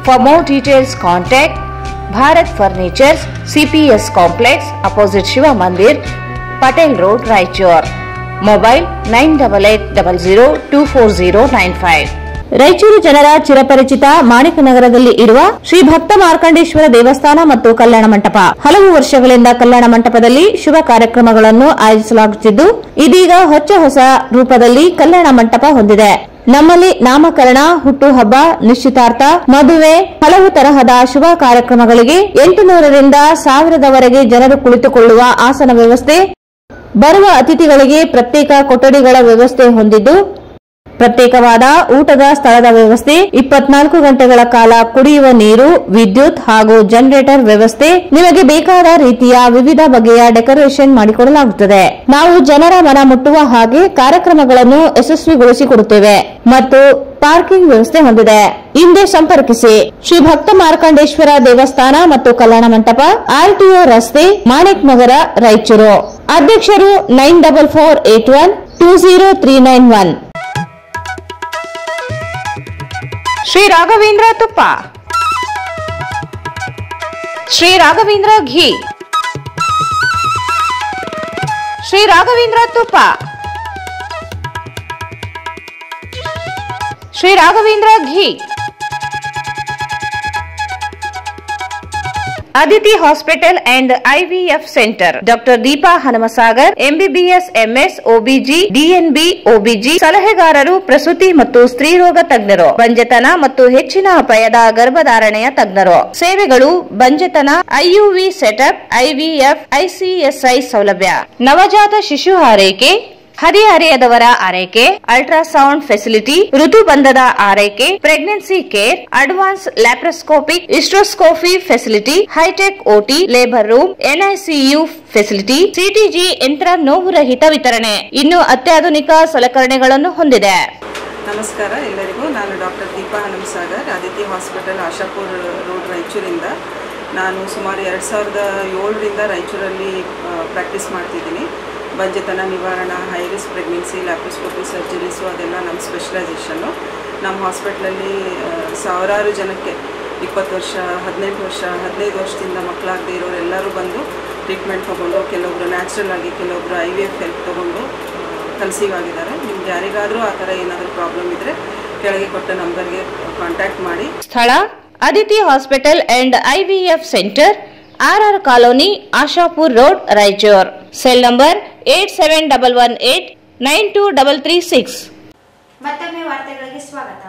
For more details, contact Bharat Furnitures, CPS Complex, opposite Shiva Mandir, Patel Road, Raichur. Mobile 9880240995. Raichur ಜನರ ಚಿರಪರಿಚಿತ ಮಾಣಿಕನಗರದಲ್ಲಿ ಇರುವ ಶ್ರೀ ಭಕ್ತ ಮಾರ್ಕಂಡೇಶ್ವರ ದೇವಸ್ಥಾನ ಮತ್ತು ಕಲ್ಯಾಣ ಮಂಟಪ ಹಲವು ವರ್ಷಗಳಿಂದ ಕಲ್ಯಾಣ ಮಂಟಪದಲ್ಲಿ ಶುಭ ಕಾರ್ಯಕ್ರಮಗಳನ್ನು ಆಯೋಜಿಸಲಾಗುತ್ತಿದ್ದು ಇದೀಗ ಹೊಚ್ಚ ಹೊಸ ರೂಪದಲ್ಲಿ ಕಲ್ಯಾಣ ಮಂಟಪ ಹೊಂದಿದೆ ನಮ್ಮಲ್ಲಿ ನಾಮಕರಣ ಹುಟ್ಟುಹಬ್ಬ ನಿಶ್ಚಿತಾರ್ಥ ಮದುವೆ ಹಲವು ತರಹದ ಶುಭ ಕಾರ್ಯಕ್ರಮಗಳಿಗೆ ಎಂಟು ನೂರರಿಂದ ಸಾವಿರದವರೆಗೆ ಜನರು ಕುಳಿತುಕೊಳ್ಳುವ ಆಸನ ವ್ಯವಸ್ಥೆ ಬರುವ ಅತಿಥಿಗಳಿಗೆ ಪ್ರತ್ಯೇಕ ಕೊಠಡಿಗಳ ವ್ಯವಸ್ಥೆ ಹೊಂದಿದ್ದು ಪ್ರತ್ಯೇಕವಾದ ಊಟದ ಸ್ಥಳದ ವ್ಯವಸ್ಥೆ ಇಪ್ಪತ್ನಾಲ್ಕು ಗಂಟೆಗಳ ಕಾಲ ಕುಡಿಯುವ ನೀರು ವಿದ್ಯುತ್ ಹಾಗೂ ಜನರೇಟರ್ ವ್ಯವಸ್ಥೆ ನಿಮಗೆ ಬೇಕಾದ ರೀತಿಯ ವಿವಿಧ ಬಗೆಯ ಡೆಕೋರೇಷನ್ ಮಾಡಿಕೊಡಲಾಗುತ್ತದೆ ನಾವು ಜನರ ಮನ ಮುಟ್ಟುವ ಹಾಗೆ ಕಾರ್ಯಕ್ರಮಗಳನ್ನು ಯಶಸ್ವಿಗೊಳಿಸಿಕೊಡುತ್ತೇವೆ ಮತ್ತು ಪಾರ್ಕಿಂಗ್ ವ್ಯವಸ್ಥೆ ಹೊಂದಿದೆ ಹಿಂದೆ ಸಂಪರ್ಕಿಸಿ ಶ್ರೀ ಭಕ್ತ ಮಾರ್ಕಂಡೇಶ್ವರ ದೇವಸ್ಥಾನ ಮತ್ತು ಕಲ್ಯಾಣ ಮಂಟಪ ಆರ್ಟಿಒ ರಸ್ತೆ ಮಾಣಿಕ್ ನಗರ ರಾಯಚೂರು ಅಧ್ಯಕ್ಷರು nine double four eight one two zero three nine one Shri Raghavendra ತುಪ್ಪ ಶ್ರೀ ರಾಘವೇಂದ್ರ ಘೀ ಶ್ರೀ ರಾಘವೇಂದ್ರ ತುಪ್ಪ Shri Raghavendra ghee Aditi hospital and IVF centre doctor Deepa Hanumasagar MBBS MS OBG DNB OBG ಸಲಹೆಗಾರರು ಪ್ರಸೂತಿ ಮತ್ತು ಸ್ತ್ರೀರೋಗ ತಜ್ಞರು ಬಂಜೆತನ ಮತ್ತು ಹೆಚ್ಚಿನ ಅಪಾಯದ ಗರ್ಭಧಾರಣೆಯ ತಜ್ಞರು ಸೇವೆಗಳು ಬಂಜೆತನ ಐಯುವಿ ಸೆಟಪ್ ಐವಿಎಫ್ ಐಸಿಎಸ್ಐ ಸೌಲಭ್ಯ ನವಜಾತ ಶಿಶು ಆರೈಕೆ ಹದಿಹರೆಯದವರ ಆರೈಕೆ ಅಲ್ಟ್ರಾಸೌಂಡ್ ಫೆಸಿಲಿಟಿ ಋತುಬಂಧದ ಆರೈಕೆ pregnancy care advance laparoscopic hysteroscopy facility hi tech OT labour room NICU facility CTG ಯಂತ್ರ ನೋವು ರಹಿತ ವಿತರಣೆ ಇನ್ನು ಅತ್ಯಾಧುನಿಕ ಸಲಕರಣೆಗಳನ್ನು ಹೊಂದಿದೆ ನಮಸ್ಕಾರ ಎಲ್ಲರಿಗೂ ನಾನು doctor Deepa Hanumasagar Aditya hospital Ashapur road ರಾಯಚೂರಿಂದ ನಾನು ಸುಮಾರು ಎರಡು ಸಾವಿರದ ಏಳರಿಂದ ರಾಯಚೂರಲ್ಲಿ ಪ್ರಾಕ್ಟೀಸ್ ಮಾಡ್ತಿದ್ದೀನಿ ಬಂಜೆತನ ನಿವಾರಣಾ high risk pregnancy laparoscopy surgeries ಅದೆಲ್ಲ ನಮ್ಮ ಸ್ಪೆಷಲೈಸೇಷನ್ನು ನಮ್ಮ ಹಾಸ್ಪಿಟ್ಲಲ್ಲಿ ಆ, ಸಾವಿರಾರು ಜನಕ್ಕೆ ಇಪ್ಪತ್ತು ವರ್ಷ ಹದಿನೆಂಟು ವರ್ಷ ಹದಿನೈದು ವರ್ಷದಿಂದ ಮಕ್ಕಳಾಗದೇ ಇರೋರೆಲ್ಲರೂ ಬಂದು ಟ್ರೀಟ್ಮೆಂಟ್ ತೊಗೊಂಡು ಕೆಲವೊಬ್ಬರು ನ್ಯಾಚುರಲ್ ಆಗಿ ಕೆಲವೊಬ್ಬರು ಐ ವಿ ಎಫ್ ಹೆಲ್ಪ್ ತೊಗೊಂಡು ಕನ್ಸೀವ್ ಆಗಿದ್ದಾರೆ ನಿಮ್ಗೆ ಯಾರಿಗಾದರೂ ಆ ಥರ ಏನಾದರೂ ಪ್ರಾಬ್ಲಮ್ ಇದ್ದರೆ ಕೆಳಗೆ ಕೊಟ್ಟ ನಂಬರ್ಗೆ ಕಾಂಟ್ಯಾಕ್ಟ್ ಮಾಡಿ ಸ್ಥಳ Aditi hospital and IVF centre RR colony Ashapur road Raichur cell number eight seven double one eight nine two double three six ಮತ್ತೊಮ್ಮೆ ವಾರ್ತೆಗಳಿಗೆ ಸ್ವಾಗತ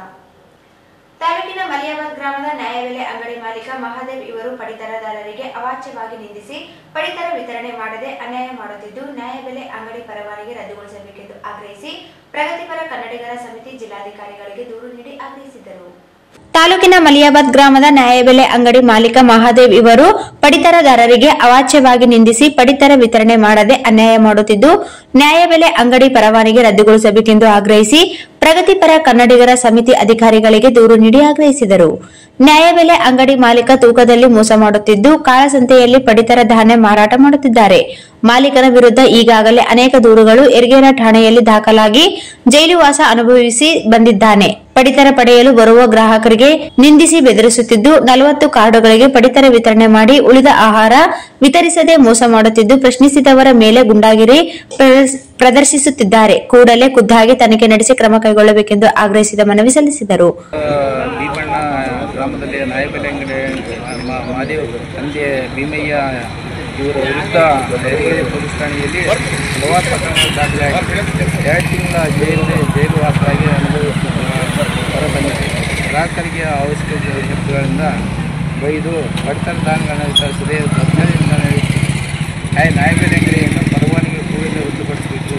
ತಾಲೂಕಿನ ಮಲಿಯಾಬಾದ್ ಗ್ರಾಮದ ನ್ಯಾಯಬೆಲೆ ಅಂಗಡಿ ಮಾಲೀಕ ಮಹಾದೇವ್ ಇವರು ಪಡಿತರದಾರರಿಗೆ ಅವಾಚ್ಯವಾಗಿ ನಿಂದಿಸಿ ಪಡಿತರ ವಿತರಣೆ ಮಾಡದೆ ಅನ್ಯಾಯ ಮಾಡುತ್ತಿದ್ದು ನ್ಯಾಯಬೆಲೆ ಅಂಗಡಿ ಪರವಾನಗಿ ರದ್ದುಗೊಳಿಸಬೇಕೆಂದು ಆಗ್ರಹಿಸಿ ಪ್ರಗತಿಪರ ಕನ್ನಡಿಗರ ಸಮಿತಿ ಜಿಲ್ಲಾಧಿಕಾರಿಗಳಿಗೆ ದೂರು ನೀಡಿ ಆಗ್ರಹಿಸಿದರು ತಾಲೂಕಿನ ಮಲಿಯಾಬಾದ್ ಗ್ರಾಮದ ನ್ಯಾಯಬೆಲೆ ಅಂಗಡಿ ಮಾಲೀಕ ಮಹಾದೇವ್ ಇವರು ಪಡಿತರದಾರರಿಗೆ ಅವಾಚ್ಯವಾಗಿ ನಿಂದಿಸಿ ಪಡಿತರ ವಿತರಣೆ ಮಾಡದೆ ಅನ್ಯಾಯ ಮಾಡುತ್ತಿದ್ದು ನ್ಯಾಯಬೆಲೆ ಅಂಗಡಿ ಪರವಾನಗಿ ರದ್ದುಗೊಳಿಸಬೇಕೆಂದು ಆಗ್ರಹಿಸಿ ಪ್ರಗತಿಪರ ಕನ್ನಡಿಗರ ಸಮಿತಿ ಅಧಿಕಾರಿಗಳಿಗೆ ದೂರು ನೀಡಿ ಆಗ್ರಹಿಸಿದರು ನ್ಯಾಯಬೆಲೆ ಅಂಗಡಿ ಮಾಲೀಕ ತೂಕದಲ್ಲಿ ಮೋಸ ಮಾಡುತ್ತಿದ್ದು ಕಾಳಸಂತೆಯಲ್ಲಿ ಪಡಿತರ ಧಾನ್ಯ ಮಾರಾಟ ಮಾಡುತ್ತಿದ್ದಾರೆ ಮಾಲೀಕನ ವಿರುದ್ಧ ಈಗಾಗಲೇ ಅನೇಕ ದೂರುಗಳು ಯರಗೇರ ಠಾಣೆಯಲ್ಲಿ ದಾಖಲಾಗಿ ಜೈಲುವಾಸ ಅನುಭವಿಸಿ ಬಂದಿದ್ದಾನೆ ಪಡಿತರ ಪಡೆಯಲು ಬರುವ ಗ್ರಾಹಕರಿಗೆ ನಿಂದಿಸಿ ಬೆದರಿಸುತ್ತಿದ್ದು ನಲವತ್ತು ಕಾರ್ಡುಗಳಿಗೆ ಪಡಿತರ ವಿತರಣೆ ಮಾಡಿ ಉಳಿದ ಆಹಾರ ವಿತರಿಸದೆ ಮೋಸ ಮಾಡುತ್ತಿದ್ದು ಪ್ರಶ್ನಿಸಿದವರ ಮೇಲೆ ಗುಂಡಾಗಿರಿ ಪ್ರದರ್ಶ್- ಪ್ರದರ್ಶಿಸುತ್ತಿದ್ದಾರೆ ಕೂಡಲೇ ಖುದ್ದಾಗಿ ತನಿಖೆ ನಡೆಸಿ ಕ್ರಮ ಕೈಗೊಳ್ಳಬೇಕೆಂದು ಆಗ್ರಹಿಸಿದ ಮನವಿ ಸಲ್ಲಿಸಿದರು ಭೀಮಣ್ಣ ಗ್ರಾಮದಲ್ಲಿ ನಾಯಬೆಲೆ ಅಂಗಡಿ ಮ- ಮಹಾದೇವ್ ತಂದೆ ಭೀಮಯ್ಯ ಇವರ ವಿರುದ್ಧ ಯರಗೇರಿ ಪೊಲೀಸ್ ಠಾಣೆಯಲ್ಲಿ ಹಲವಾರು ಪ್ರಕರಣಗಳು ದಾಖಲಾಗಿ ಎರಡು ತಿಂಗಳ ಜೈಲು ಜೈಲು ವಾಸವಾಗಿ ಅನುಭವಿಸಿ ಹೊರಬಂದಿದೆ ಗ್ರಾಹಕರಿಗೆ ಅವಶ್ಯಕ ಶಕ್ತಿಗಳಿಂದ ಬೈದು ಪಡಿತರ ದಾನಗಳನ್ನು ವಿತರಿಸದೆ ದಬ್ಬಾಳಿಯಿಂದ ನಡೆಸಿ ನ್ಯಾಯ ನ್ಯಾಯಬೆಲೆ ಅಂಗಡಿಯನ್ನು ಪರವಾನಗಿ ಕೂಡಲೇ ರದ್ದುಪಡಿಸಬೇಕು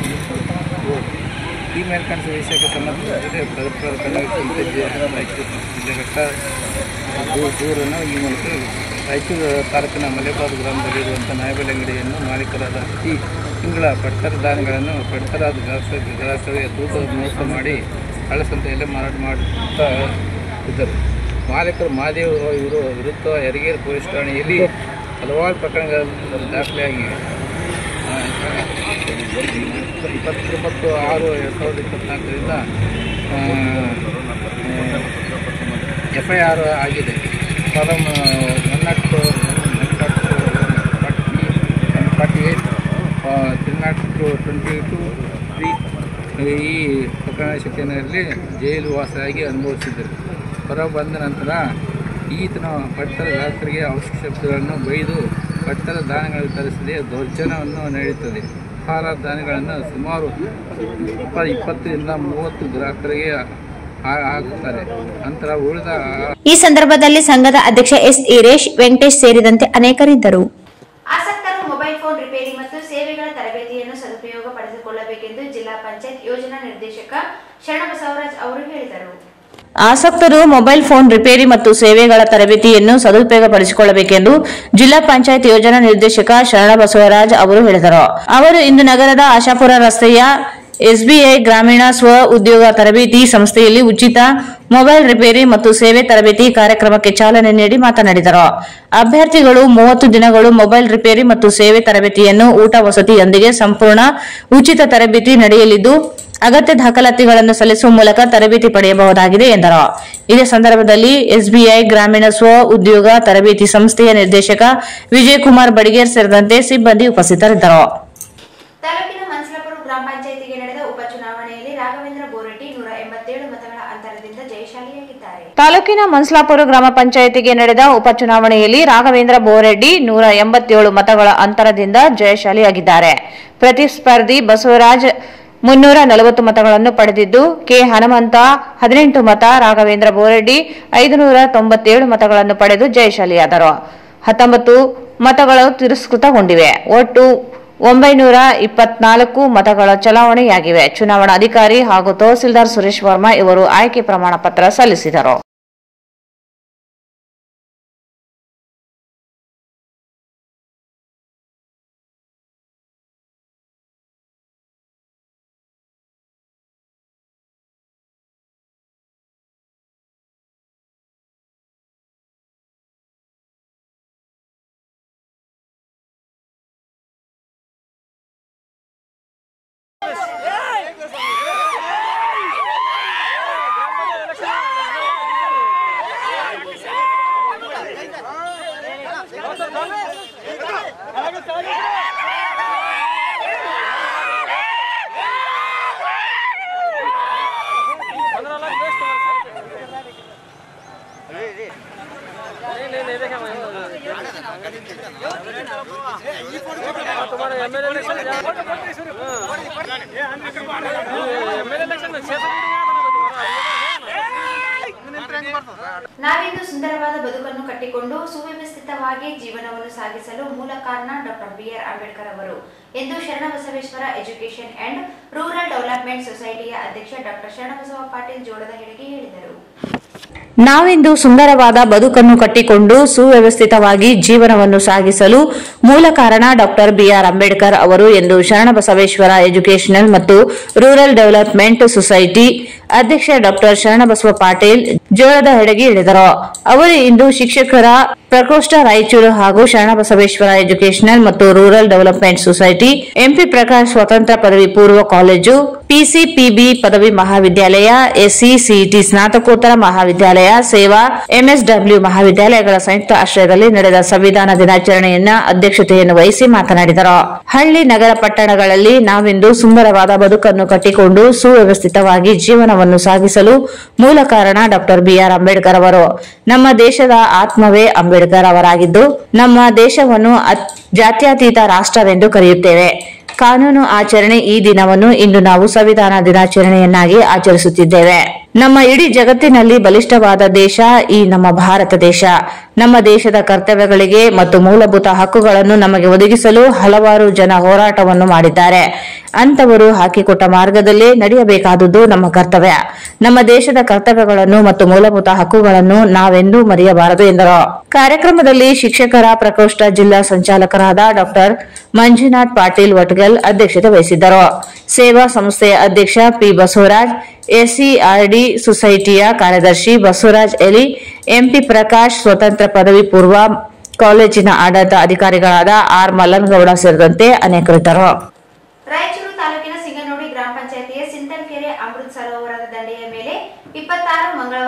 ಈ ಮೇಲ್ಕಾಣಿಸಿದ ವಿಷಯಕ್ಕೆ ಸಂಬಂಧಿಸಿದಂತೆ ಪ್ರಗತಿಪರ ಕನ್ನಡ ಸಮಿತಿ ಜಿಲ್ಲೆಘಟ್ಟ ದೂ- ದೂರನ್ನು ಈ ಮೂಲಕ ರಾಯಚೂರು ತಾಲೂಕಿನ ಮಲೆಬಾದ್ ಗ್ರಾಮದಲ್ಲಿರುವಂಥ ನ್ಯಾಯಬೆಲೆ ಅಂಗಡಿಯನ್ನು ಮಾಲೀಕರಾದ ಈ ತಿಂಗಳ ಪಡಿತರ ಧಾನ್ಯಗಳನ್ನು ಪಡಿತರಾದ ಗ್ರಾಹಕ ಗ್ರಾಹಕರಿಗೆ ತೂಕ ಮೋಸ ಮಾಡಿ ಕಳ್ಳಸಂತೆಯಲ್ಲೇ ಮಾರಾಟ ಮಾಡುತ್ತಾ ಇದ್ದರು ಮಾಲೀಕರು ಮಹಾದೇವ್ ಇವರು ವಿರುದ್ಧ ಯರಗೇರಿ ಪೊಲೀಸ್ ಠಾಣೆಯಲ್ಲಿ ಹಲವಾರು ಪ್ರಕರಣಗಳಲ್ಲಿ ದಾಖಲೆಯಾಗಿವೆ ಆ, ಇಪ್ಪತ್ತೊಂಬತ್ತು ಆರು ಎರಡು ಸಾವಿರದ ಇಪ್ಪತ್ನಾಲ್ಕರಿಂದ ಎಫ್ ಐ ಆರ್ ಆಗಿದೆ column one not forty eight three not twenty two three ಈ ಪ್ರಕರಣ ಶಿಕ್ಷಣದಲ್ಲಿ ಜೈಲು ವಾಸವಾಗಿ ಅನುಭವಿಸಿದರು ಹೊರ ಬಂದ ನಂತರ ಈತನ ಪಟ್ಟದ ದಾಸರಿಗೆ ಅವಶ್ಯಕತೆಗಳನ್ನು ಬೈದು ಪಟ್ಟದ ದಾನಗಳು ತರಿಸದೆ ದೌರ್ಜನ್ಯವನ್ನು ನಡೆಯುತ್ತದೆ ಆಹಾರ ದಾನಗಳನ್ನು ಸುಮಾರು ಇಪ್ಪ ಇಪ್ಪತ್ತರಿಂದ ಮೂವತ್ತು ಗ್ರಾಹಕರಿಗೆ ಹಾ- ಹಾಕುತ್ತಾರೆ ನಂತರ ಉಳಿದ ಈ ಸಂದರ್ಭದಲ್ಲಿ ಸಂಘದ ಅಧ್ಯಕ್ಷ ಎಸ್ ಈರೇಶ್ ವೆಂಕಟೇಶ್ ಸೇರಿದಂತೆ ಅನೇಕರಿದ್ದರು ಆಸಕ್ತರು ಮೊಬೈಲ್ ಫೋನ್ ರಿಪೇರಿ ಮತ್ತು ಸೇವೆಗಳ ತರಬೇತಿಯನ್ನು ಸದುಪಯೋಗ ಪಡಿಸಿಕೊಳ್ಳಬೇಕೆಂದು ಜಿಲ್ಲಾ ಪಂಚಾಯತ್ ಯೋಜನಾ ನಿರ್ದೇಶಕ ಶರಣಬಸವರಾಜ್ ಅವರು ಹೇಳಿದರು ಆಸಕ್ತರು ಮೊಬೈಲ್ ಫೋನ್ ರಿಪೇರಿ ಮತ್ತು ಸೇವೆಗಳ ತರಬೇತಿಯನ್ನು ಸದುಪಯೋಗಪಡಿಸಿಕೊಳ್ಳಬೇಕೆಂದು ಜಿಲ್ಲಾ ಪಂಚಾಯತ್ ಯೋಜನಾ ನಿರ್ದೇಶಕ ಶರಣ ಬಸವರಾಜ್ ಅವರು ಹೇಳಿದರು ಅವರು ಇಂದು ನಗರದ ಆಶಾಪುರ ರಸ್ತೆಯ ಎಸ್ಬಿಐ ಗ್ರಾಮೀಣ ಸ್ವ ಉದ್ಯೋಗ ತರಬೇತಿ ಸಂಸ್ಥೆಯಲ್ಲಿ ಉಚಿತ ಮೊಬೈಲ್ ರಿಪೇರಿ ಮತ್ತು ಸೇವೆ ತರಬೇತಿ ಕಾರ್ಯಕ್ರಮಕ್ಕೆ ಚಾಲನೆ ನೀಡಿ ಮಾತನಾಡಿದರು ಅಭ್ಯರ್ಥಿಗಳು ಮೂವತ್ತು ದಿನಗಳು ಮೊಬೈಲ್ ರಿಪೇರಿ ಮತ್ತು ಸೇವೆ ತರಬೇತಿಯನ್ನು ಊಟ ವಸತಿಯೊಂದಿಗೆ ಸಂಪೂರ್ಣ ಉಚಿತ ತರಬೇತಿ ನಡೆಯಲಿದ್ದು ಅಗತ್ಯ ದಾಖಲಾತಿಗಳನ್ನು ಸಲ್ಲಿಸುವ ಮೂಲಕ ತರಬೇತಿ ಪಡೆಯಬಹುದಾಗಿದೆ ಎಂದರು ಇದೇ ಸಂದರ್ಭದಲ್ಲಿ ಎಸ್ಬಿಐ ಗ್ರಾಮೀಣ ಸ್ವ ಉದ್ಯೋಗ ತರಬೇತಿ ಸಂಸ್ಥೆಯ ನಿರ್ದೇಶಕ ವಿಜಯಕುಮಾರ್ ಬಡಿಗೇರ್ ಸೇರಿದಂತೆ ಸಿಬ್ಬಂದಿ ಉಪಸ್ಥಿತರಿದ್ದರು ತಾಲೂಕಿನ ಮನ್ಸಲಾಪುರ ಗ್ರಾಮ ಪಂಚಾಯಿತಿಗೆ ನಡೆದ ಉಪಚುನಾವಣೆಯಲ್ಲಿ ರಾಘವೇಂದ್ರ ಬೋರೆಡ್ಡಿ ನೂರ ಎಂಬತ್ತೇಳು ಮತಗಳ ಅಂತರದಿಂದ ಜಯಶಾಲಿಯಾಗಿದ್ದಾರೆ ತಾಲೂಕಿನ ಮನ್ಸಲಾಪುರ ಗ್ರಾಮ ಪಂಚಾಯಿತಿಗೆ ನಡೆದ ಉಪಚುನಾವಣೆಯಲ್ಲಿ ರಾಘವೇಂದ್ರ ಬೋರೆಡ್ಡಿ ನೂರ ಎಂಬತ್ತೇಳು ಮತಗಳ ಅಂತರದಿಂದ ಜಯಶಾಲಿಯಾಗಿದ್ದಾರೆ ಪ್ರತಿಸ್ಪರ್ಧಿ ಬಸವರಾಜ್ ಮುನ್ನೂರ ನಲವತ್ತು ಮತಗಳನ್ನು ಪಡೆದಿದ್ದು ಕೆ ಹನುಮಂತ ಹದಿನೆಂಟು ಮತ ರಾಘವೇಂದ್ರ ಬೋರೆಡ್ಡಿ ಐದುನೂರ ತೊಂಬತ್ತೇಳು ಮತಗಳನ್ನು ಪಡೆದು ಜಯಶಾಲಿಯಾದರು ಹತ್ತೊಂಬತ್ತು ಮತಗಳು ತಿರಸ್ಕೃತಗೊಂಡಿವೆ ಒಟ್ಟು ಒಂಬೈನೂರ ಇಪ್ಪತ್ನಾಲ್ಕು ಮತಗಳ ಚಲಾವಣೆಯಾಗಿವೆ ಚುನಾವಣಾಧಿಕಾರಿ ಹಾಗೂ ತಹಸೀಲ್ದಾರ್ ಸುರೇಶ್ ವರ್ಮಾ ಇವರು ಆಯ್ಕೆ ಪ್ರಮಾಣ ಪತ್ರ ಸಲ್ಲಿಸಿದರು ನಾವಿಂದು ಸುಂದರವಾದ ಬದುಕನ್ನು ಕಟ್ಟಿಕೊಂಡು ಸುವ್ಯವಸ್ಥಿತವಾಗಿ ಜೀವನವನ್ನು ಸಾಗಿಸಲು ಮೂಲ ಕಾರಣ ಡಾಕ್ಟರ್ ಬಿಆರ್ ಅಂಬೇಡ್ಕರ್ ಅವರು ಎಂದು Sharanabasaveshwara education and rural development ಸೊಸೈಟಿಯ ಅಧ್ಯಕ್ಷ ಡಾಕ್ಟರ್ ಶರಣಬಸವ ಪಾಟೀಲ್ ಜೋಳದ ಹೆಡಿಗೆ ಹೇಳಿದರು ನಾವಿಂದು ಸುಂದರವಾದ ಬದುಕನ್ನು ಕಟ್ಟಿಕೊಂಡು ಸುವ್ಯವಸ್ಥಿತವಾಗಿ ಜೀವನವನ್ನು ಸಾಗಿಸಲು ಮೂಲ ಕಾರಣ ಡಾಕ್ಟರ್ ಬಿಆರ್ ಅಂಬೇಡ್ಕರ್ ಅವರು ಎಂದು ಶರಣಬಸವೇಶ್ವರ ಎಜುಕೇಷನಲ್ ಮತ್ತು ರೂರಲ್ ಡೆವಲಪ್ಮೆಂಟ್ ಸೊಸೈಟಿ ಅಧ್ಯಕ್ಷ ಡಾಕ್ಟರ್ ಶರಣಬಸವ ಪಾಟೀಲ್ ಜೋಳದ ಹೆಡಗಿ ಹೇಳಿದರು ಅವರು ಇಂದು ಶಿಕ್ಷಕರ ಪ್ರಕೋಷ್ಠ ರಾಯಚೂರು ಹಾಗೂ ಶರಣಬಸವೇಶ್ವರ ಎಜುಕೇಷನಲ್ ಮತ್ತು rural development society MP Prakash ಸ್ವತಂತ್ರ ಪದವಿ ಪೂರ್ವ ಕಾಲೇಜು ಪಿಸಿಪಿಬಿ ಪದವಿ ಮಹಾವಿದ್ಯಾಲಯ ಎಸ್ಸಿ ಸಿಇಟಿ ಸ್ನಾತಕೋತ್ತರ ಮಹಾವಿದ್ಯಾಲಯ ಸೇವಾ ಎಂಎಸ್ಡಬ್ಲ್ಯೂ ಮಹಾವಿದ್ಯಾಲಯಗಳ ಸಂಯುಕ್ತ ಆಶ್ರಯದಲ್ಲಿ ನಡೆದ ಸಂವಿಧಾನ ದಿನಾಚರಣೆಯನ್ನ ಅಧ್ಯಕ್ಷತೆಯನ್ನು ವಹಿಸಿ ಮಾತನಾಡಿದರು ಹಳ್ಳಿ ನಗರ ಪಟ್ಟಣಗಳಲ್ಲಿ ನಾವಿಂದು ಸುಂದರವಾದ ಬದುಕನ್ನು ಕಟ್ಟಿಕೊಂಡು ಸುವ್ಯವಸ್ಥಿತವಾಗಿ ಜೀವನವನ್ನು ಸಾಗಿಸಲು ಮೂಲ ಕಾರಣ ಡಾಕ್ಟರ್ ಬಿಆರ್ ಅಂಬೇಡ್ಕರ್ ಅವರು ನಮ್ಮ ದೇಶದ ಆತ್ಮವೇ ಅಂಬೇಡ್ಕರ್ ಅವರಾಗಿದ್ದು ನಮ್ಮ ದೇಶವನ್ನು ಅತ್- ಜಾತ್ಯತೀತ ರಾಷ್ಟ್ರವೆಂದು ಕರೆಯುತ್ತೇವೆ ಕಾನೂನು ಆಚರಣೆ ಈ ದಿನವನ್ನು ಇಂದು ನಾವು ಸಂವಿಧಾನ ದಿನಾಚರಣೆಯನ್ನಾಗಿ ಆಚರಿಸುತ್ತಿದ್ದೇವೆ ನಮ್ಮ ಇಡೀ ಜಗತ್ತಿನಲ್ಲಿ ಬಲಿಷ್ಠವಾದ ದೇಶ ಈ ನಮ್ಮ ಭಾರತ ದೇಶ ನಮ್ಮ ದೇಶದ ಕರ್ತವ್ಯಗಳಿಗೆ ಮತ್ತು ಮೂಲಭೂತ ಹಕ್ಕುಗಳನ್ನು ನಮಗೆ ಒದಗಿಸಲು ಹಲವಾರು ಜನ ಹೋರಾಟವನ್ನು ಮಾಡಿದ್ದಾರೆ ಅಂತವರು ಹಾಕಿಕೊಟ್ಟ ಮಾರ್ಗದಲ್ಲೇ ನಡೆಯಬೇಕಾದುದು ನಮ್ಮ ಕರ್ತವ್ಯ ನಮ್ಮ ದೇಶದ ಕರ್ತವ್ಯಗಳನ್ನು ಮತ್ತು ಮೂಲಭೂತ ಹಕ್ಕುಗಳನ್ನು ನಾವೆಂದೂ ಮರೆಯಬಾರದು ಎಂದರು ಕಾರ್ಯಕ್ರಮದಲ್ಲಿ ಶಿಕ್ಷಕರ ಪ್ರಕೋಷ್ಠ ಜಿಲ್ಲಾ ಸಂಚಾಲಕರಾದ ಡಾಕ್ಟರ್ ಮಂಜುನಾಥ್ ಪಾಟೀಲ್ ವಟ್ಗಲ್ ಅಧ್ಯಕ್ಷತೆ ವಹಿಸಿದ್ದರು ಸೇವಾ ಸಂಸ್ಥೆಯ ಅಧ್ಯಕ್ಷ ಪಿ ಬಸವರಾಜ್ ಎಸ್ಸಿಆರ್ಡಿ ಸೊಸೈಟಿಯ ಕಾರ್ಯದರ್ಶಿ ಬಸವರಾಜ್ ಎಲಿ ಎಂಪಿ ಪ್ರಕಾಶ್ ಸ್ವತಂತ್ರ ಪದವಿ ಪೂರ್ವ ಕಾಲೇಜಿನ ಆಡಳಿತ ಅಧಿಕಾರಿಗಳಾದ ಆರ್ ಮಲ್ಲನಗೌಡ ಸೇರಿದಂತೆ ಅನೇಕರಿದ್ದರು ರಾಯಚೂರು ತಾಲೂಕಿನ ಸಿಂಗನೋಡಿ ಗ್ರಾಮ ಪಂಚಾಯತಿಯ ಸಿಂತಲ್ಕೆರೆ ಅಮೃತ್ ಸರೋವರದ ದಂಡೆಯ ಮೇಲೆ ಇಪ್ಪತ್ತಾರು ಮಂಗಳವಾರ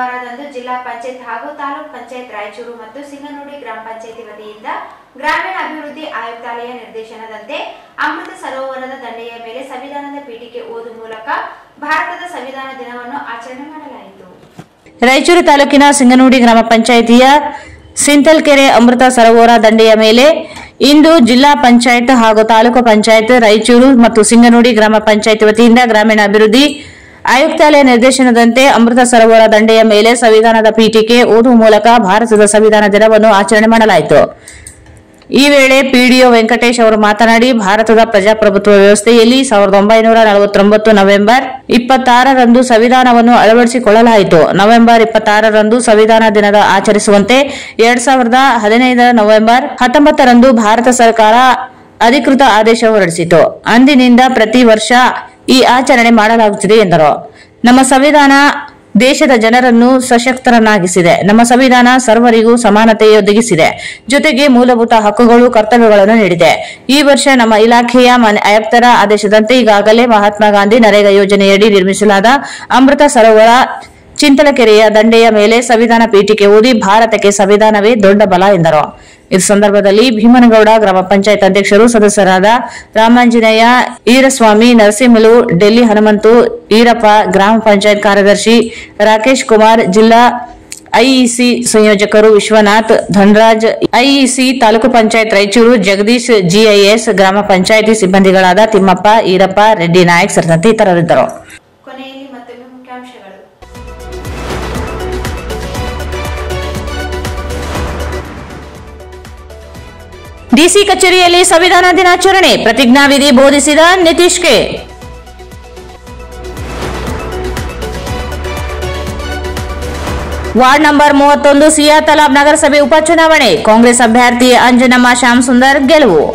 ಮಂಗಳವಾರದಂದು ಜಿಲ್ಲಾ ಪಂಚಾಯತ್ ಹಾಗೂ ತಾಲೂಕ್ ಪಂಚಾಯತ್ ರಾಯಚೂರು ಮತ್ತು ಸಿಂಗನೂಡಿ ಗ್ರಾಮ ಪಂಚಾಯತಿ ವತಿಯಿಂದ ಗ್ರಾಮೀಣ ಅಭಿವೃದ್ಧಿ ಆಯುಕ್ತಾಲಯ ನಿರ್ದೇಶನದಂತೆ ಅಮೃತ ಸರೋವರದ ದಂಡೆಯ ಮೇಲೆ ಸಂವಿಧಾನದ ಪೀಠಿಕೆ ಓದು ಮೂಲಕ ಭಾರತದ ಸಂವಿಧಾನ ದಿನವನ್ನು ಆಚರಣೆ ಮಾಡಲಾಯಿತು ರಾಯಚೂರು ತಾಲೂಕಿನ ಸಿಂಗನೂಡಿ ಗ್ರಾಮ ಪಂಚಾಯಿತಿಯ ಸಿಂತಲ್ಕೆರೆ ಅಮೃತ ಸರೋವರ ದಂಡೆಯ ಮೇಲೆ ಇಂದು ಜಿಲ್ಲಾ ಪಂಚಾಯತ್ ಹಾಗೂ ತಾಲೂಕು ಪಂಚಾಯತ್ ರಾಯಚೂರು ಮತ್ತು ಸಿಂಗನೂಡಿ ಗ್ರಾಮ ಪಂಚಾಯತ್ ವತಿಯಿಂದ ಗ್ರಾಮೀಣ ಅಭಿವೃದ್ಧಿ ಆಯುಕ್ತಾಲಯ ನಿರ್ದೇಶನದಂತೆ ಅಮೃತ ಸರೋವರ ದಂಡೆಯ ಮೇಲೆ ಸಂವಿಧಾನದ ಪೀಠಿಕೆ ಓದುವ ಮೂಲಕ ಭಾರತದ ಸಂವಿಧಾನ ದಿನವನ್ನು ಆಚರಣೆ ಮಾಡಲಾಯಿತು ಈ ವೇಳೆ ಪಿಡಿಒ ವೆಂಕಟೇಶ್ ಅವರು ಮಾತನಾಡಿ ಭಾರತದ ಪ್ರಜಾಪ್ರಭುತ್ವ ವ್ಯವಸ್ಥೆಯಲ್ಲಿ ಸಾವಿರದ ಒಂಬೈನೂರ ನಲವತ್ತೊಂಬತ್ತು ನವೆಂಬರ್ ಇಪ್ಪತ್ತಾರರಂದು ಸಂವಿಧಾನವನ್ನು ಅಳವಡಿಸಿಕೊಳ್ಳಲಾಯಿತು ನವೆಂಬರ್ ಇಪ್ಪತ್ತಾರರಂದು ಸಂವಿಧಾನ ದಿನದ ಆಚರಿಸುವಂತೆ ಎರಡ್ ಸಾವಿರದ ಹದಿನೈದರ ನವೆಂಬರ್ ಹತ್ತೊಂಬತ್ತರಂದು ಭಾರತ ಸರ್ಕಾರ ಅಧಿಕೃತ ಆದೇಶ ಹೊರಡಿಸಿತು ಅಂದಿನಿಂದ ಪ್ರತಿ ವರ್ಷ ಈ ಆಚರಣೆ ಮಾಡಲಾಗುತ್ತಿದೆ ಎಂದರು ನಮ್ಮ ಸಂವಿಧಾನ ದೇಶದ ಜನರನ್ನು ಸಶಕ್ತರನ್ನಾಗಿಸಿದೆ ನಮ್ಮ ಸಂವಿಧಾನ ಸರ್ವರಿಗೂ ಸಮಾನತೆಯೊದಗಿಸಿದೆ ಜೊತೆಗೆ ಮೂಲಭೂತ ಹಕ್ಕುಗಳು ಕರ್ತವ್ಯಗಳನ್ನು ನೀಡಿದೆ ಈ ವರ್ಷ ನಮ್ಮ ಇಲಾಖೆಯ ಮನೆ- ಆಯುಕ್ತರ ಆದೇಶದಂತೆ ಈಗಾಗಲೇ ಮಹಾತ್ಮ ಗಾಂಧಿ ನರೇಗಾ ಯೋಜನೆಯಡಿ ನಿರ್ಮಿಸಲಾದ ಅಮೃತ ಸರೋವರ ಚಿಂತಲಕೆರೆಯ ದಂಡೆಯ ಮೇಲೆ ಸಂವಿಧಾನ ಪೀಠಿಕೆ ಓದಿ ಭಾರತಕ್ಕೆ ಸಂವಿಧಾನವೇ ದೊಡ್ಡ ಬಲ ಎಂದರು ಈ ಸಂದರ್ಭದಲ್ಲಿ ಭೀಮನಗೌಡ ಗ್ರಾಮ ಪಂಚಾಯತ್ ಅಧ್ಯಕ್ಷರು ಸದಸ್ಯರಾದ ರಾಮಾಂಜನೇಯ ಈರಸ್ವಾಮಿ ನರಸಿಂಹಲು ಡೆಲ್ಲಿ ಹನುಮಂತು ಈರಪ್ಪ ಗ್ರಾಮ ಪಂಚಾಯತ್ ಕಾರ್ಯದರ್ಶಿ ರಾಕೇಶ್ ಕುಮಾರ್ ಜಿಲ್ಲಾ ಐಇಸಿ ಸಂಯೋಜಕರು ವಿಶ್ವನಾಥ್ ಧನರಾಜ್ ಐಇಸಿ ತಾಲೂಕು ಪಂಚಾಯತ್ ರಾಯಚೂರು ಜಗದೀಶ್ ಜಿಐಎಸ್ ಗ್ರಾಮ ಪಂಚಾಯತಿ ಸಿಬ್ಬಂದಿಗಳಾದ ತಿಮ್ಮಪ್ಪ ಈರಪ್ಪ ರೆಡ್ಡಿ ನಾಯಕ್ ಸೇರಿದಂತೆ ಇತರರಿದ್ದರು ಕೊನೆಯಲ್ಲಿ ಮತ್ತೊಮ್ಮೆ ಮುಖ್ಯಾಂಶಗಳು ಡಿಸಿ ಕಚೇರಿಯಲ್ಲಿ ಸಂವಿಧಾನ ದಿನಾಚರಣೆ ಪ್ರತಿಜ್ಞಾವಿಧಿ ಬೋಧಿಸಿದ ನಿತೀಶ್ಗೆ ವಾರ್ಡ್ ನಂಬರ್ ಮೂವತ್ತೊಂದು ಸಿಯಾ ತಲಾಬ್ ನಗರಸಭೆ ಉಪಚುನಾವಣೆ ಕಾಂಗ್ರೆಸ್ ಅಭ್ಯರ್ಥಿ ಅಂಜನಮ್ಮ ಶ್ಯಾಮ್ ಸುಂದರ್ ಗೆಲುವು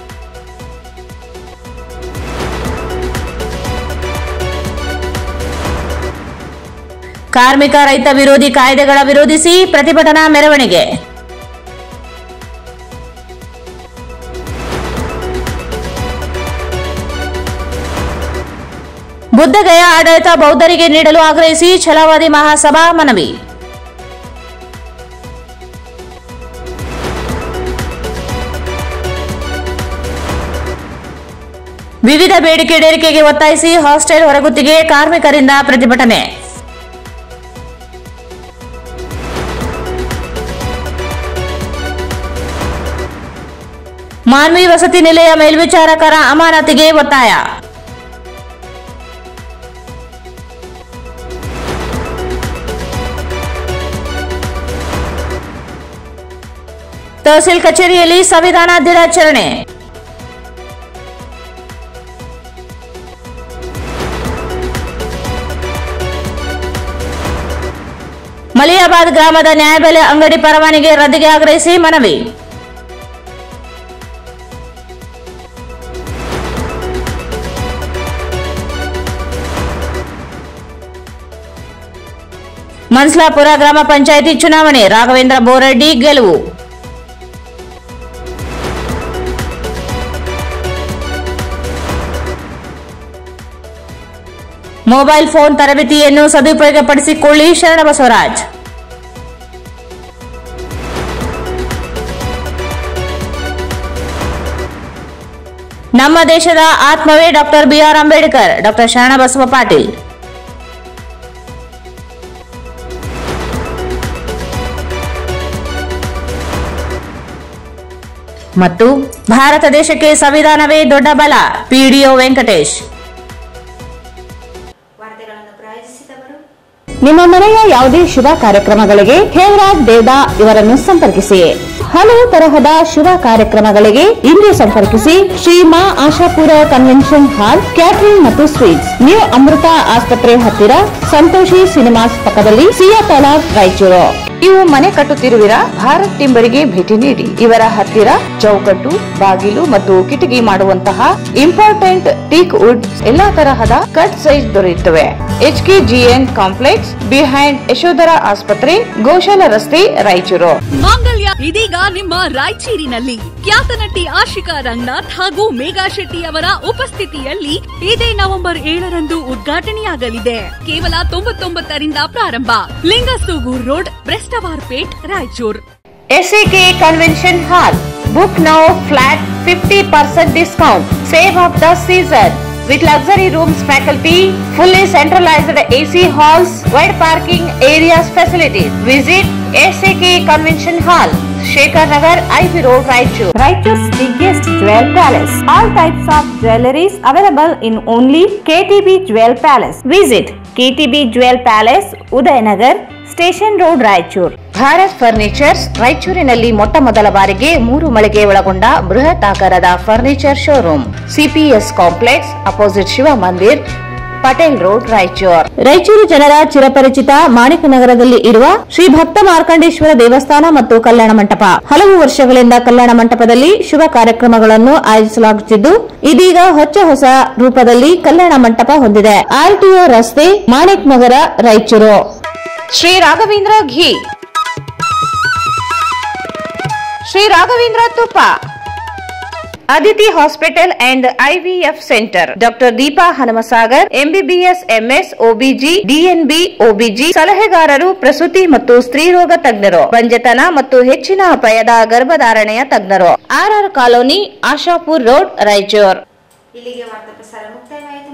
ಕಾರ್ಮಿಕ ರೈತ ವಿರೋಧಿ ಕಾಯ್ದೆಗಳ ವಿರೋಧಿಸಿ ಪ್ರತಿಭಟನಾ ಮೆರವಣಿಗೆ ಬುದ್ಧಗಯ ಆಡಳಿತ ಬೌದ್ಧರಿಗೆ ನೀಡಲು ಆಗ್ರಹಿಸಿ ಛಲವಾದಿ ಮಹಾಸಭಾ ಮನವಿ ವಿವಿಧ ಬೇಡಿಕೆ ಈಡೇರಿಕೆಗೆ ಒತ್ತಾಯಿಸಿ ಹಾಸ್ಟೆಲ್ ಹೊರಗುತ್ತಿಗೆ ಕಾರ್ಮಿಕರಿಂದ ಪ್ರತಿಭಟನೆ ಮಾನ್ವಿ ವಸತಿ ನಿಲಯ ಮೇಲ್ವಿಚಾರಕರ ಅಮಾನತಿಗೆ ಒತ್ತಾಯ ತಹಸೀಲ್ ಕಚೇರಿಯಲ್ಲಿ ಸಂವಿಧಾನ ದಿನಾಚರಣೆ ಮಲಿಯಾಬಾದ್ ಗ್ರಾಮದ ನ್ಯಾಯಬೆಲೆ ಅಂಗಡಿ ಪರವಾನಗಿ ರದ್ದಿಗೆ ಆಗ್ರಹಿಸಿ ಮನವಿ ಮನ್ಸ್ಲಾಪುರ ಗ್ರಾಮ ಪಂಚಾಯಿತಿ ಚುನಾವಣೆ ರಾಘವೇಂದ್ರ ಬೋರಡ್ಡಿ ಗೆಲುವು ಮೊಬೈಲ್ ಫೋನ್ ತರಬೇತಿಯನ್ನು ಸದುಪಯೋಗಪಡಿಸಿಕೊಳ್ಳಿ ಶರಣಬಸವರಾಜ್ ನಮ್ಮ ದೇಶದ ಆತ್ಮವೇ doctor BR Ambedkar doctor Sharanabasava Patil ಮತ್ತು ಭಾರತ ದೇಶಕ್ಕೆ ಸಂವಿಧಾನವೇ ದೊಡ್ಡ ಬಲ ಪಿಡಿಒ ವೆಂಕಟೇಶ್ ವಾರ್ತೆಗಳನ್ನು ಪ್ರಾಯೋಜಿಸಿದವರು ನಿಮ್ಮ ಮನೆಯ ಯಾವುದೇ ಶುಭ ಕಾರ್ಯಕ್ರಮಗಳಿಗೆ ಹೇಮರಾಜ್ ದೇವದಾ ಇವರನ್ನು ಸಂಪರ್ಕಿಸಿ ಹಲವು ತರಹದ ಶುಭ ಕಾರ್ಯಕ್ರಮಗಳಿಗೆ ಇಂದು ಸಂಪರ್ಕಿಸಿ Shri Maa Ashapura convention hall catering ಮತ್ತು ಸ್ವೀಟ್ಸ್ ನ್ಯೂ ಅಮೃತ ಆಸ್ಪತ್ರೆ ಹತ್ತಿರ ಸಂತೋಷಿ ಸಿನಿಮಾಸ್ ಪಕ್ಕದಲ್ಲಿ ಸಿಯಾ ತಲಾಬ್ ರಾಯಚೂರು ನೀವು ಮನೆ ಕಟ್ಟುತ್ತಿರುವಿರಾ ಭಾರತ್ ಟಿಂಬರಿಗೆ ಭೇಟಿ ನೀಡಿ ಇವರ ಹತ್ತಿರ ಚೌಕಟ್ಟು ಬಾಗಿಲು ಮತ್ತು ಕಿಟಕಿ ಮಾಡುವಂತಹ ಇಂಪಾರ್ಟೆಂಟ್ ಟೀಕ್ ವುಡ್ ಎಲ್ಲಾ ತರಹದ ಕಟ್ ಸೈಜ್ ದೊರೆಯುತ್ತವೆ H K GN complex behind Yashodhara ಆಸ್ಪತ್ರೆ ಗೋಶಾಲ ರಸ್ತೆ ರಾಯಚೂರು ಮಾಂಗಲ್ಯ ಇದೀಗ ನಿಮ್ಮ ರಾಯಚೂರಿನಲ್ಲಿ ಖ್ಯಾತ ನಟಿ ಆಶಿಕಾ ರಂಗನಾಥ್ ಹಾಗೂ ಮೇಘಾ ಶೆಟ್ಟಿ ಅವರ ಉಪಸ್ಥಿತಿಯಲ್ಲಿ ಇದೇ ನವೆಂಬರ್ ಏಳರಂದು ಉದ್ಘಾಟನೆಯಾಗಲಿದೆ ಕೇವಲ ತೊಂಬತ್ತೊಂಬತ್ತರಿಂದ ಪ್ರಾರಂಭ Lingasugur road Brestwarpet Raichur SAK Convention Hall. Book now flat 50% discount. Save of the season. With luxury rooms faculty, fully centralized AC halls, wide parking areas facilities. Visit SAK Convention Hall. Shekhar Nagar, IV Road, Raichur. Raichur's biggest jewel palace. All types of jewelries available in only KTB Jewel Palace. Visit KTB Jewel Palace, Udayanagar, Station Road, Raichur. Bharat furnitures ರಾಯಚೂರಿನಲ್ಲಿ ಮೊಟ್ಟ ಮೊದಲ ಬಾರಿಗೆ ಮೂರು ಮಳಿಗೆ ಒಳಗೊಂಡ ಬೃಹತ್ ಆಕಾರದ furniture showroom CPS complex opposite Shiva Mandir Patel road Raichur Raichur ಜನರ ಚಿರಪರಿಚಿತ ಮಾಣಿಕ ನಗರದಲ್ಲಿ ಇರುವ ಶ್ರೀ ಭಕ್ತ ಮಾರ್ಕಂಡೇಶ್ವರ ದೇವಸ್ಥಾನ ಮತ್ತು ಕಲ್ಯಾಣ ಮಂಟಪ ಹಲವು ವರ್ಷಗಳಿಂದ ಕಲ್ಯಾಣ ಮಂಟಪದಲ್ಲಿ ಶುಭ ಕಾರ್ಯಕ್ರಮಗಳನ್ನು ಆಯೋಜಿಸಲಾಗುತ್ತಿದ್ದು ಇದೀಗ ಹೊಚ್ಚ ಹೊಸ ರೂಪದಲ್ಲಿ ಕಲ್ಯಾಣ ಮಂಟಪ ಹೊಂದಿದೆ ಆರ್ಟಿಒ ರಸ್ತೆ ಮಾಣಿಕ್ ನಗರ ರಾಯಚೂರು ಶ್ರೀ ರಾಘವೇಂದ್ರ ಘೀ ಶ್ರೀ ರಾಘವೇಂದ್ರ ತುಪ್ಪ Aditi hospital and IVF centre doctor Deepa Hanumasagar MBBS MS OBG DNB OBG ಸಲಹೆಗಾರರು ಪ್ರಸೂತಿ ಮತ್ತು ಸ್ತ್ರೀರೋಗ ತಜ್ಞರು ಬಂಜತನ ಮತ್ತು ಹೆಚ್ಚಿನ ಅಪಾಯದ ಗರ್ಭಧಾರಣೆಯ ತಜ್ಞರು RR colony Ashapur road Raichur ಇಲ್ಲಿಗೆ ವಾರ್ತಾ ಪ್ರಸಾರ ಮುಕ್ತಾಯವಾಯಿತು